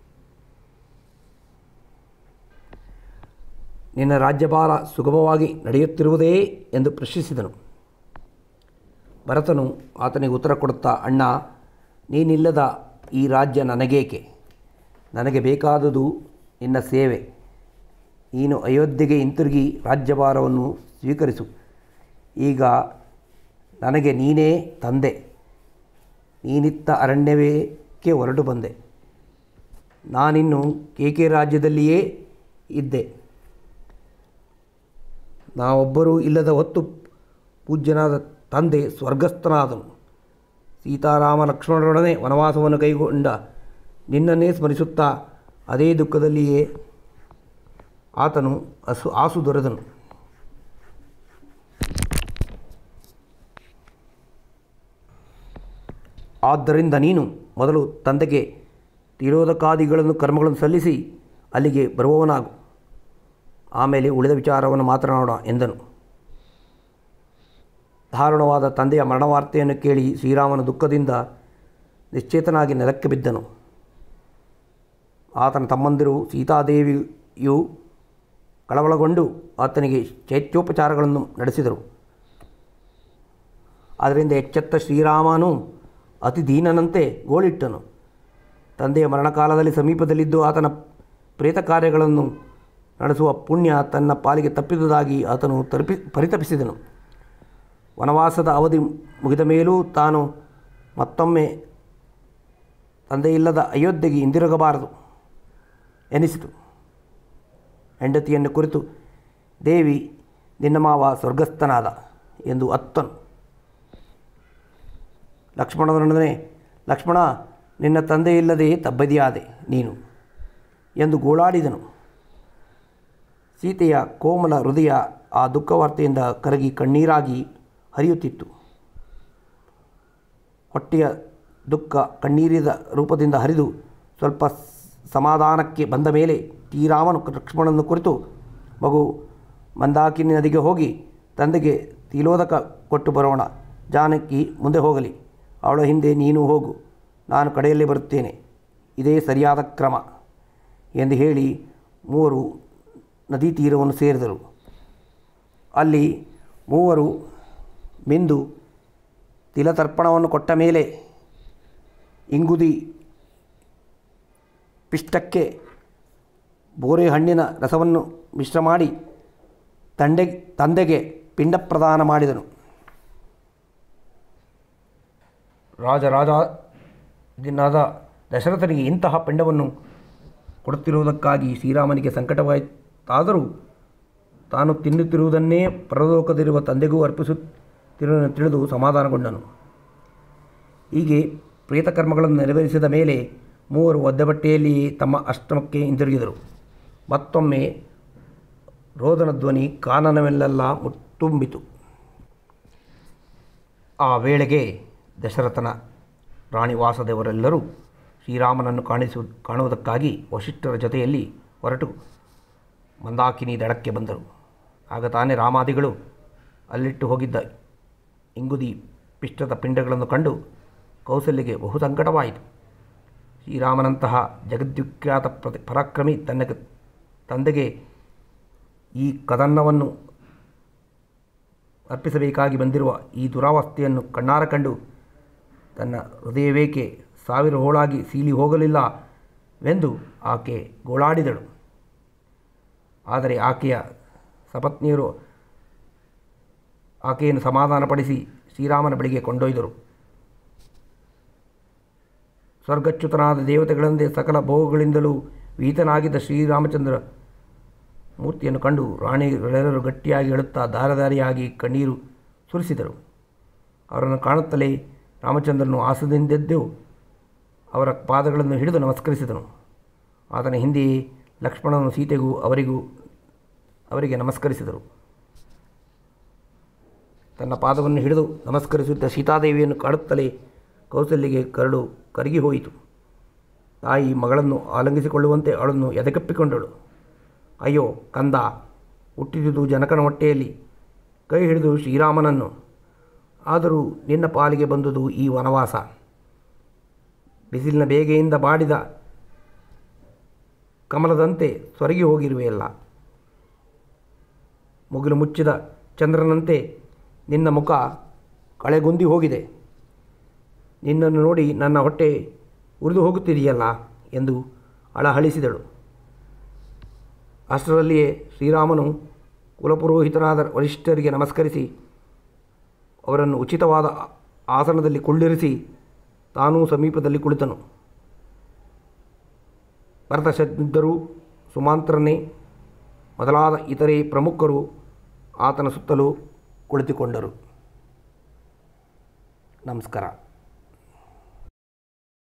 ನಿನ್ನ ರಾಜ್ಯಭಾರ ಸುಗಮವಾಗಿ ನಡೆಯುತ್ತಿರುವುದೇ ಎಂದು ಪ್ರಶ್ನಿಸಿದನು ಭರತನು ಆತನಿಗೆ ಉತ್ತರ ಕೊಡುತ್ತಾ ಅಣ್ಣ ನೀನಿಲ್ಲದ ಈ ರಾಜ್ಯ ನನಗೇಕೆ ನನಗೆ ಬೇಕಾದುದು ನಿನ್ನ ಸೇವೆ ನೀನು ಅಯೋಧ್ಯೆಗೆ ಹಿಂತಿರುಗಿ ರಾಜ್ಯಭಾರವನ್ನು ಸ್ವೀಕರಿಸು ಈಗ ನನಗೆ ನೀನೇ ತಂದೆ ನೀನಿತ್ತ ಅರಣ್ಯವೇಕೆ ಹೊರಟು ಬಂದೆ ನಾನಿನ್ನು ಕೇಕೆ ರಾಜ್ಯದಲ್ಲಿಯೇ ಇದ್ದೆ ನಾವೊಬ್ಬರೂ ಇಲ್ಲದ ಹೊತ್ತು ಪೂಜ್ಯನಾದ ತಂದೆ ಸ್ವರ್ಗಸ್ಥನಾದನು ಸೀತಾರಾಮ ಲಕ್ಷ್ಮಣರೊಡನೆ ವನವಾಸವನ್ನು ಕೈಗೊಂಡ ನಿನ್ನನ್ನೇ ಸ್ಮರಿಸುತ್ತಾ ಅದೇ ದುಃಖದಲ್ಲಿಯೇ ಆತನು ಅಸು ಆಸು ದೊರೆದನು ಆದ್ದರಿಂದ ನೀನು ಮೊದಲು ತಂದೆಗೆ ತಿರೋಧಕಾದಿಗಳನ್ನು ಕರ್ಮಗಳನ್ನು ಸಲ್ಲಿಸಿ ಅಲ್ಲಿಗೆ ಬರುವವನಾಗು ಆಮೇಲೆ ಉಳಿದ ವಿಚಾರವನ್ನು ಮಾತನಾಡೋಣ ಎಂದನು ದಾರುಣವಾದ ತಂದೆಯ ಮರಣವಾರ್ತೆಯನ್ನು ಕೇಳಿ ಶ್ರೀರಾಮನ ದುಃಖದಿಂದ ನಿಶ್ಚೇತನಾಗಿ ನೆಲಕ್ಕೆ ಬಿದ್ದನು ಆತನ ತಮ್ಮಂದಿರು ಸೀತಾದೇವಿಯು ಕಳವಳಗೊಂಡು ಆತನಿಗೆ ಚೈತ್ಯೋಪಚಾರಗಳನ್ನು ನಡೆಸಿದರು ಅದರಿಂದ ಎಚ್ಚೆತ್ತ ಶ್ರೀರಾಮನು ಅತಿ ದೀನನಂತೆ ಗೋಳಿಟ್ಟನು ತಂದೆಯ ಮರಣಕಾಲದಲ್ಲಿ ಸಮೀಪದಲ್ಲಿದ್ದು ಆತನ ಪ್ರೇತ ಕಾರ್ಯಗಳನ್ನು ನಡೆಸುವ ಪುಣ್ಯ ತನ್ನ ಪಾಲಿಗೆ ತಪ್ಪಿದುದಾಗಿ ಆತನು ತಲುಪಿ ಪರಿತಪಿಸಿದನು ವನವಾಸದ ಅವಧಿ ಮುಗಿದ ಮೇಲೂ ತಾನು ಮತ್ತೊಮ್ಮೆ ತಂದೆಯಿಲ್ಲದ ಅಯೋಧ್ಯೆಗೆ ಹಿಂದಿರುಗಬಾರದು ಎನಿಸಿತು ಹೆಂಡತಿಯನ್ನು ಕುರಿತು ದೇವಿ ನಿನ್ನ ಮಾವ ಸ್ವರ್ಗಸ್ಥನಾದ ಎಂದು ಅತ್ತನು ಲಕ್ಷ್ಮಣನೊಡನೆ ಲಕ್ಷ್ಮಣ ನಿನ್ನ ತಂದೆಯಿಲ್ಲದೆ ತಬ್ಬದಿಯಾದೆ ನೀನು ಎಂದು ಗೋಳಾಡಿದನು ಸೀತೆಯ ಕೋಮಲ ಹೃದಯ ಆ ದುಃಖವಾರ್ತೆಯಿಂದ ಕರಗಿ ಕಣ್ಣೀರಾಗಿ ಹರಿಯುತ್ತಿತ್ತು ಹೊಟ್ಟೆಯ ದುಃಖ ಕಣ್ಣೀರಿದ ರೂಪದಿಂದ ಹರಿದು ಸ್ವಲ್ಪ ಸಮಾಧಾನಕ್ಕೆ ಬಂದ ಮೇಲೆ ಶ್ರೀರಾಮನು ಲಕ್ಷ್ಮಣನನ್ನು ಕುರಿತು ಮಗು ಮಂದಾಕಿನಿ ನದಿಗೆ ಹೋಗಿ ತಂದೆಗೆ ತಿಲೋದಕ ಕೊಟ್ಟು ಬರೋಣ ಜಾನಕಿ ಮುಂದೆ ಹೋಗಲಿ ಅವಳ ಹಿಂದೆ ನೀನು ಹೋಗು ನಾನು ಕಡೆಯಲ್ಲಿ ಬರುತ್ತೇನೆ ಇದೇ ಸರಿಯಾದ ಕ್ರಮ ಎಂದು ಹೇಳಿ ಮೂವರು ನದಿ ತೀರವನ್ನು ಸೇರಿದರು ಅಲ್ಲಿ ಮೂವರು ಮಿಂದು ತಿಲತರ್ಪಣವನ್ನು ಕೊಟ್ಟ ಮೇಲೆ ಇಂಗುದಿ ಪಿಷ್ಟಕ್ಕೆ ಬೋರೆ ಹಣ್ಣಿನ ರಸವನ್ನು ಮಿಶ್ರ ಮಾಡಿ ತಂಡೆ ತಂದೆಗೆ ಪಿಂಡ ಪ್ರದಾನ ಮಾಡಿದನು ರಾಜರಾಜನಾದ ದಶರಥನಿಗೆ ಇಂತಹ ಪಿಂಡವನ್ನು ಕೊಡುತ್ತಿರುವುದಕ್ಕಾಗಿ ಶ್ರೀರಾಮನಿಗೆ ಸಂಕಟವಾಯಿತಾದರೂ ತಾನು ತಿನ್ನುತ್ತಿರುವುದನ್ನೇ ಪರಲೋಕದಿರುವ ತಂದೆಗೂ ಅರ್ಪಿಸುತ್ತಿರುವುದನ್ನು ತಿಳಿದು ಸಮಾಧಾನಗೊಂಡನು ಹೀಗೆ ಪ್ರೇತಕರ್ಮಗಳನ್ನು ನೆರವೇರಿಸಿದ ಮೇಲೆ ಮೂವರು ಒದ್ದೆ ಬಟ್ಟೆಯಲ್ಲಿಯೇ ತಮ್ಮ ಆಶ್ರಮಕ್ಕೆ ಹಿಂದಿರುಗಿದರು ಮತ್ತೊಮ್ಮೆ ರೋದನ ಧ್ವನಿ ಕಾನನವೆಲ್ಲೆಲ್ಲ ಮುಟ್ಟುಂಬಿತು ಆ ವೇಳೆಗೆ ದಶರಥನ ರಾಣಿವಾಸದವರೆಲ್ಲರೂ ಶ್ರೀರಾಮನನ್ನು ಕಾಣಿಸು ಕಾಣುವುದಕ್ಕಾಗಿ ವಶಿಷ್ಠರ ಜೊತೆಯಲ್ಲಿ ಹೊರಟು ಮಂದಾಕಿನಿ ದಡಕ್ಕೆ ಬಂದರು ಆಗ ತಾನೇ ರಾಮಾದಿಗಳು ಅಲ್ಲಿಟ್ಟು ಹೋಗಿದ್ದ ಇಂಗುದಿ ಪಿಷ್ಟದ ಪಿಂಡಗಳನ್ನು ಕಂಡು ಕೌಸಲ್ಯಗೆ ಬಹು ಸಂಕಟವಾಯಿತು ಶ್ರೀರಾಮನಂತಹ ಜಗದ್ವಿಖ್ಯಾತ ಪ್ರತಿ ಪರಾಕ್ರಮಿ ತನ್ನ ತಂದೆಗೆ ಈ ಕದನ್ನವನ್ನು ಅರ್ಪಿಸಬೇಕಾಗಿ ಬಂದಿರುವ ಈ ದುರಾವಸ್ಥೆಯನ್ನು ಕಣ್ಣಾರ ಕಂಡು ತನ್ನ ಹೃದಯವೇಕೆ ಸಾವಿರ ಹೋಳಾಗಿ ಸೀಲಿ ಹೋಗಲಿಲ್ಲವೆಂದು ಆಕೆ ಗೋಳಾಡಿದಳು ಆದರೆ ಆಕೆಯ ಸಪತ್ನಿಯರು ಆಕೆಯನ್ನು ಸಮಾಧಾನಪಡಿಸಿ ಶ್ರೀರಾಮನ ಬಳಿಗೆ ಕೊಂಡೊಯ್ದರು ಸ್ವರ್ಗಚ್ಯುತನಾದ ದೇವತೆಗಳಂತೆ ಸಕಲ ಭೋಗಗಳಿಂದಲೂ ವಿಹಿತನಾಗಿದ್ದ ಶ್ರೀರಾಮಚಂದ್ರ ಮೂರ್ತಿಯನ್ನು ಕಂಡು ರಾಣಿಗಳೆಲ್ಲರೂ ಗಟ್ಟಿಯಾಗಿ ಅಳುತ್ತಾ ದಾರದಾರಿಯಾಗಿ ಕಣ್ಣೀರು ಸುರಿಸಿದರು ಅವರನ್ನು ಕಾಣುತ್ತಲೇ ರಾಮಚಂದ್ರನು ಆಸದಿಂದೆದ್ದು ಅವರ ಪಾದಗಳನ್ನು ಹಿಡಿದು ನಮಸ್ಕರಿಸಿದನು ಆತನ ಹಿಂದೆಯೇ ಲಕ್ಷ್ಮಣನು ಸೀತೆಗೂ ಅವರಿಗೂ ಅವರಿಗೆ ನಮಸ್ಕರಿಸಿದರು ತನ್ನ ಪಾದವನ್ನು ಹಿಡಿದು ನಮಸ್ಕರಿಸುತ್ತ ಸೀತಾದೇವಿಯನ್ನು ಕಾಡುತ್ತಲೇ ಕೌಸಲ್ಯಗೆ ಕರಡು ಕರಗಿ ಹೋಯಿತು ತಾಯಿ ಮಗಳನ್ನು ಆಲಂಗಿಸಿಕೊಳ್ಳುವಂತೆ ಅವಳನ್ನು ಎದೆಗಪ್ಪಿಕೊಂಡಳು ಅಯ್ಯೋ ಕಂದ ಹುಟ್ಟಿದುದು ಜನಕನ ಹೊಟ್ಟೆಯಲ್ಲಿ ಕೈ ಹಿಡಿದು ಶ್ರೀರಾಮನನ್ನು ಆದರೂ ನಿನ್ನ ಪಾಲಿಗೆ ಬಂದುದು ಈ ವನವಾಸ ಬಿಸಿಲಿನ ಬೇಗೆಯಿಂದ ಬಾಡಿದ ಕಮಲದಂತೆ ಸೊರಗಿ ಹೋಗಿರುವೆಯಲ್ಲ ಮುಗಿಲು ಮುಚ್ಚಿದ ಚಂದ್ರನಂತೆ ನಿನ್ನ ಮುಖ ಕಳೆಗುಂದಿ ಹೋಗಿದೆ ನಿನ್ನನ್ನು ನೋಡಿ ನನ್ನ ಹೊಟ್ಟೆ ಉರಿದು ಹೋಗುತ್ತಿದೆಯಲ್ಲ ಎಂದು ಅಳಹಳಿಸಿದಳು ಅಷ್ಟರಲ್ಲಿಯೇ ಶ್ರೀರಾಮನು ಕುಲಪುರೋಹಿತನಾದ ವರಿಷ್ಠರಿಗೆ ನಮಸ್ಕರಿಸಿ ಅವರನ್ನು ಉಚಿತವಾದ ಆಸನದಲ್ಲಿ ಕುಳ್ಳಿರಿಸಿ ತಾನೂ ಸಮೀಪದಲ್ಲಿ ಕುಳಿತನು ಭರತಶಬ್ದರು ಸುಮಾಂತ್ರನೇ ಮೊದಲಾದ ಇತರೆ ಪ್ರಮುಖರು ಆತನ ಸುತ್ತಲೂ ಕುಳಿತುಕೊಂಡರು ನಮಸ್ಕಾರ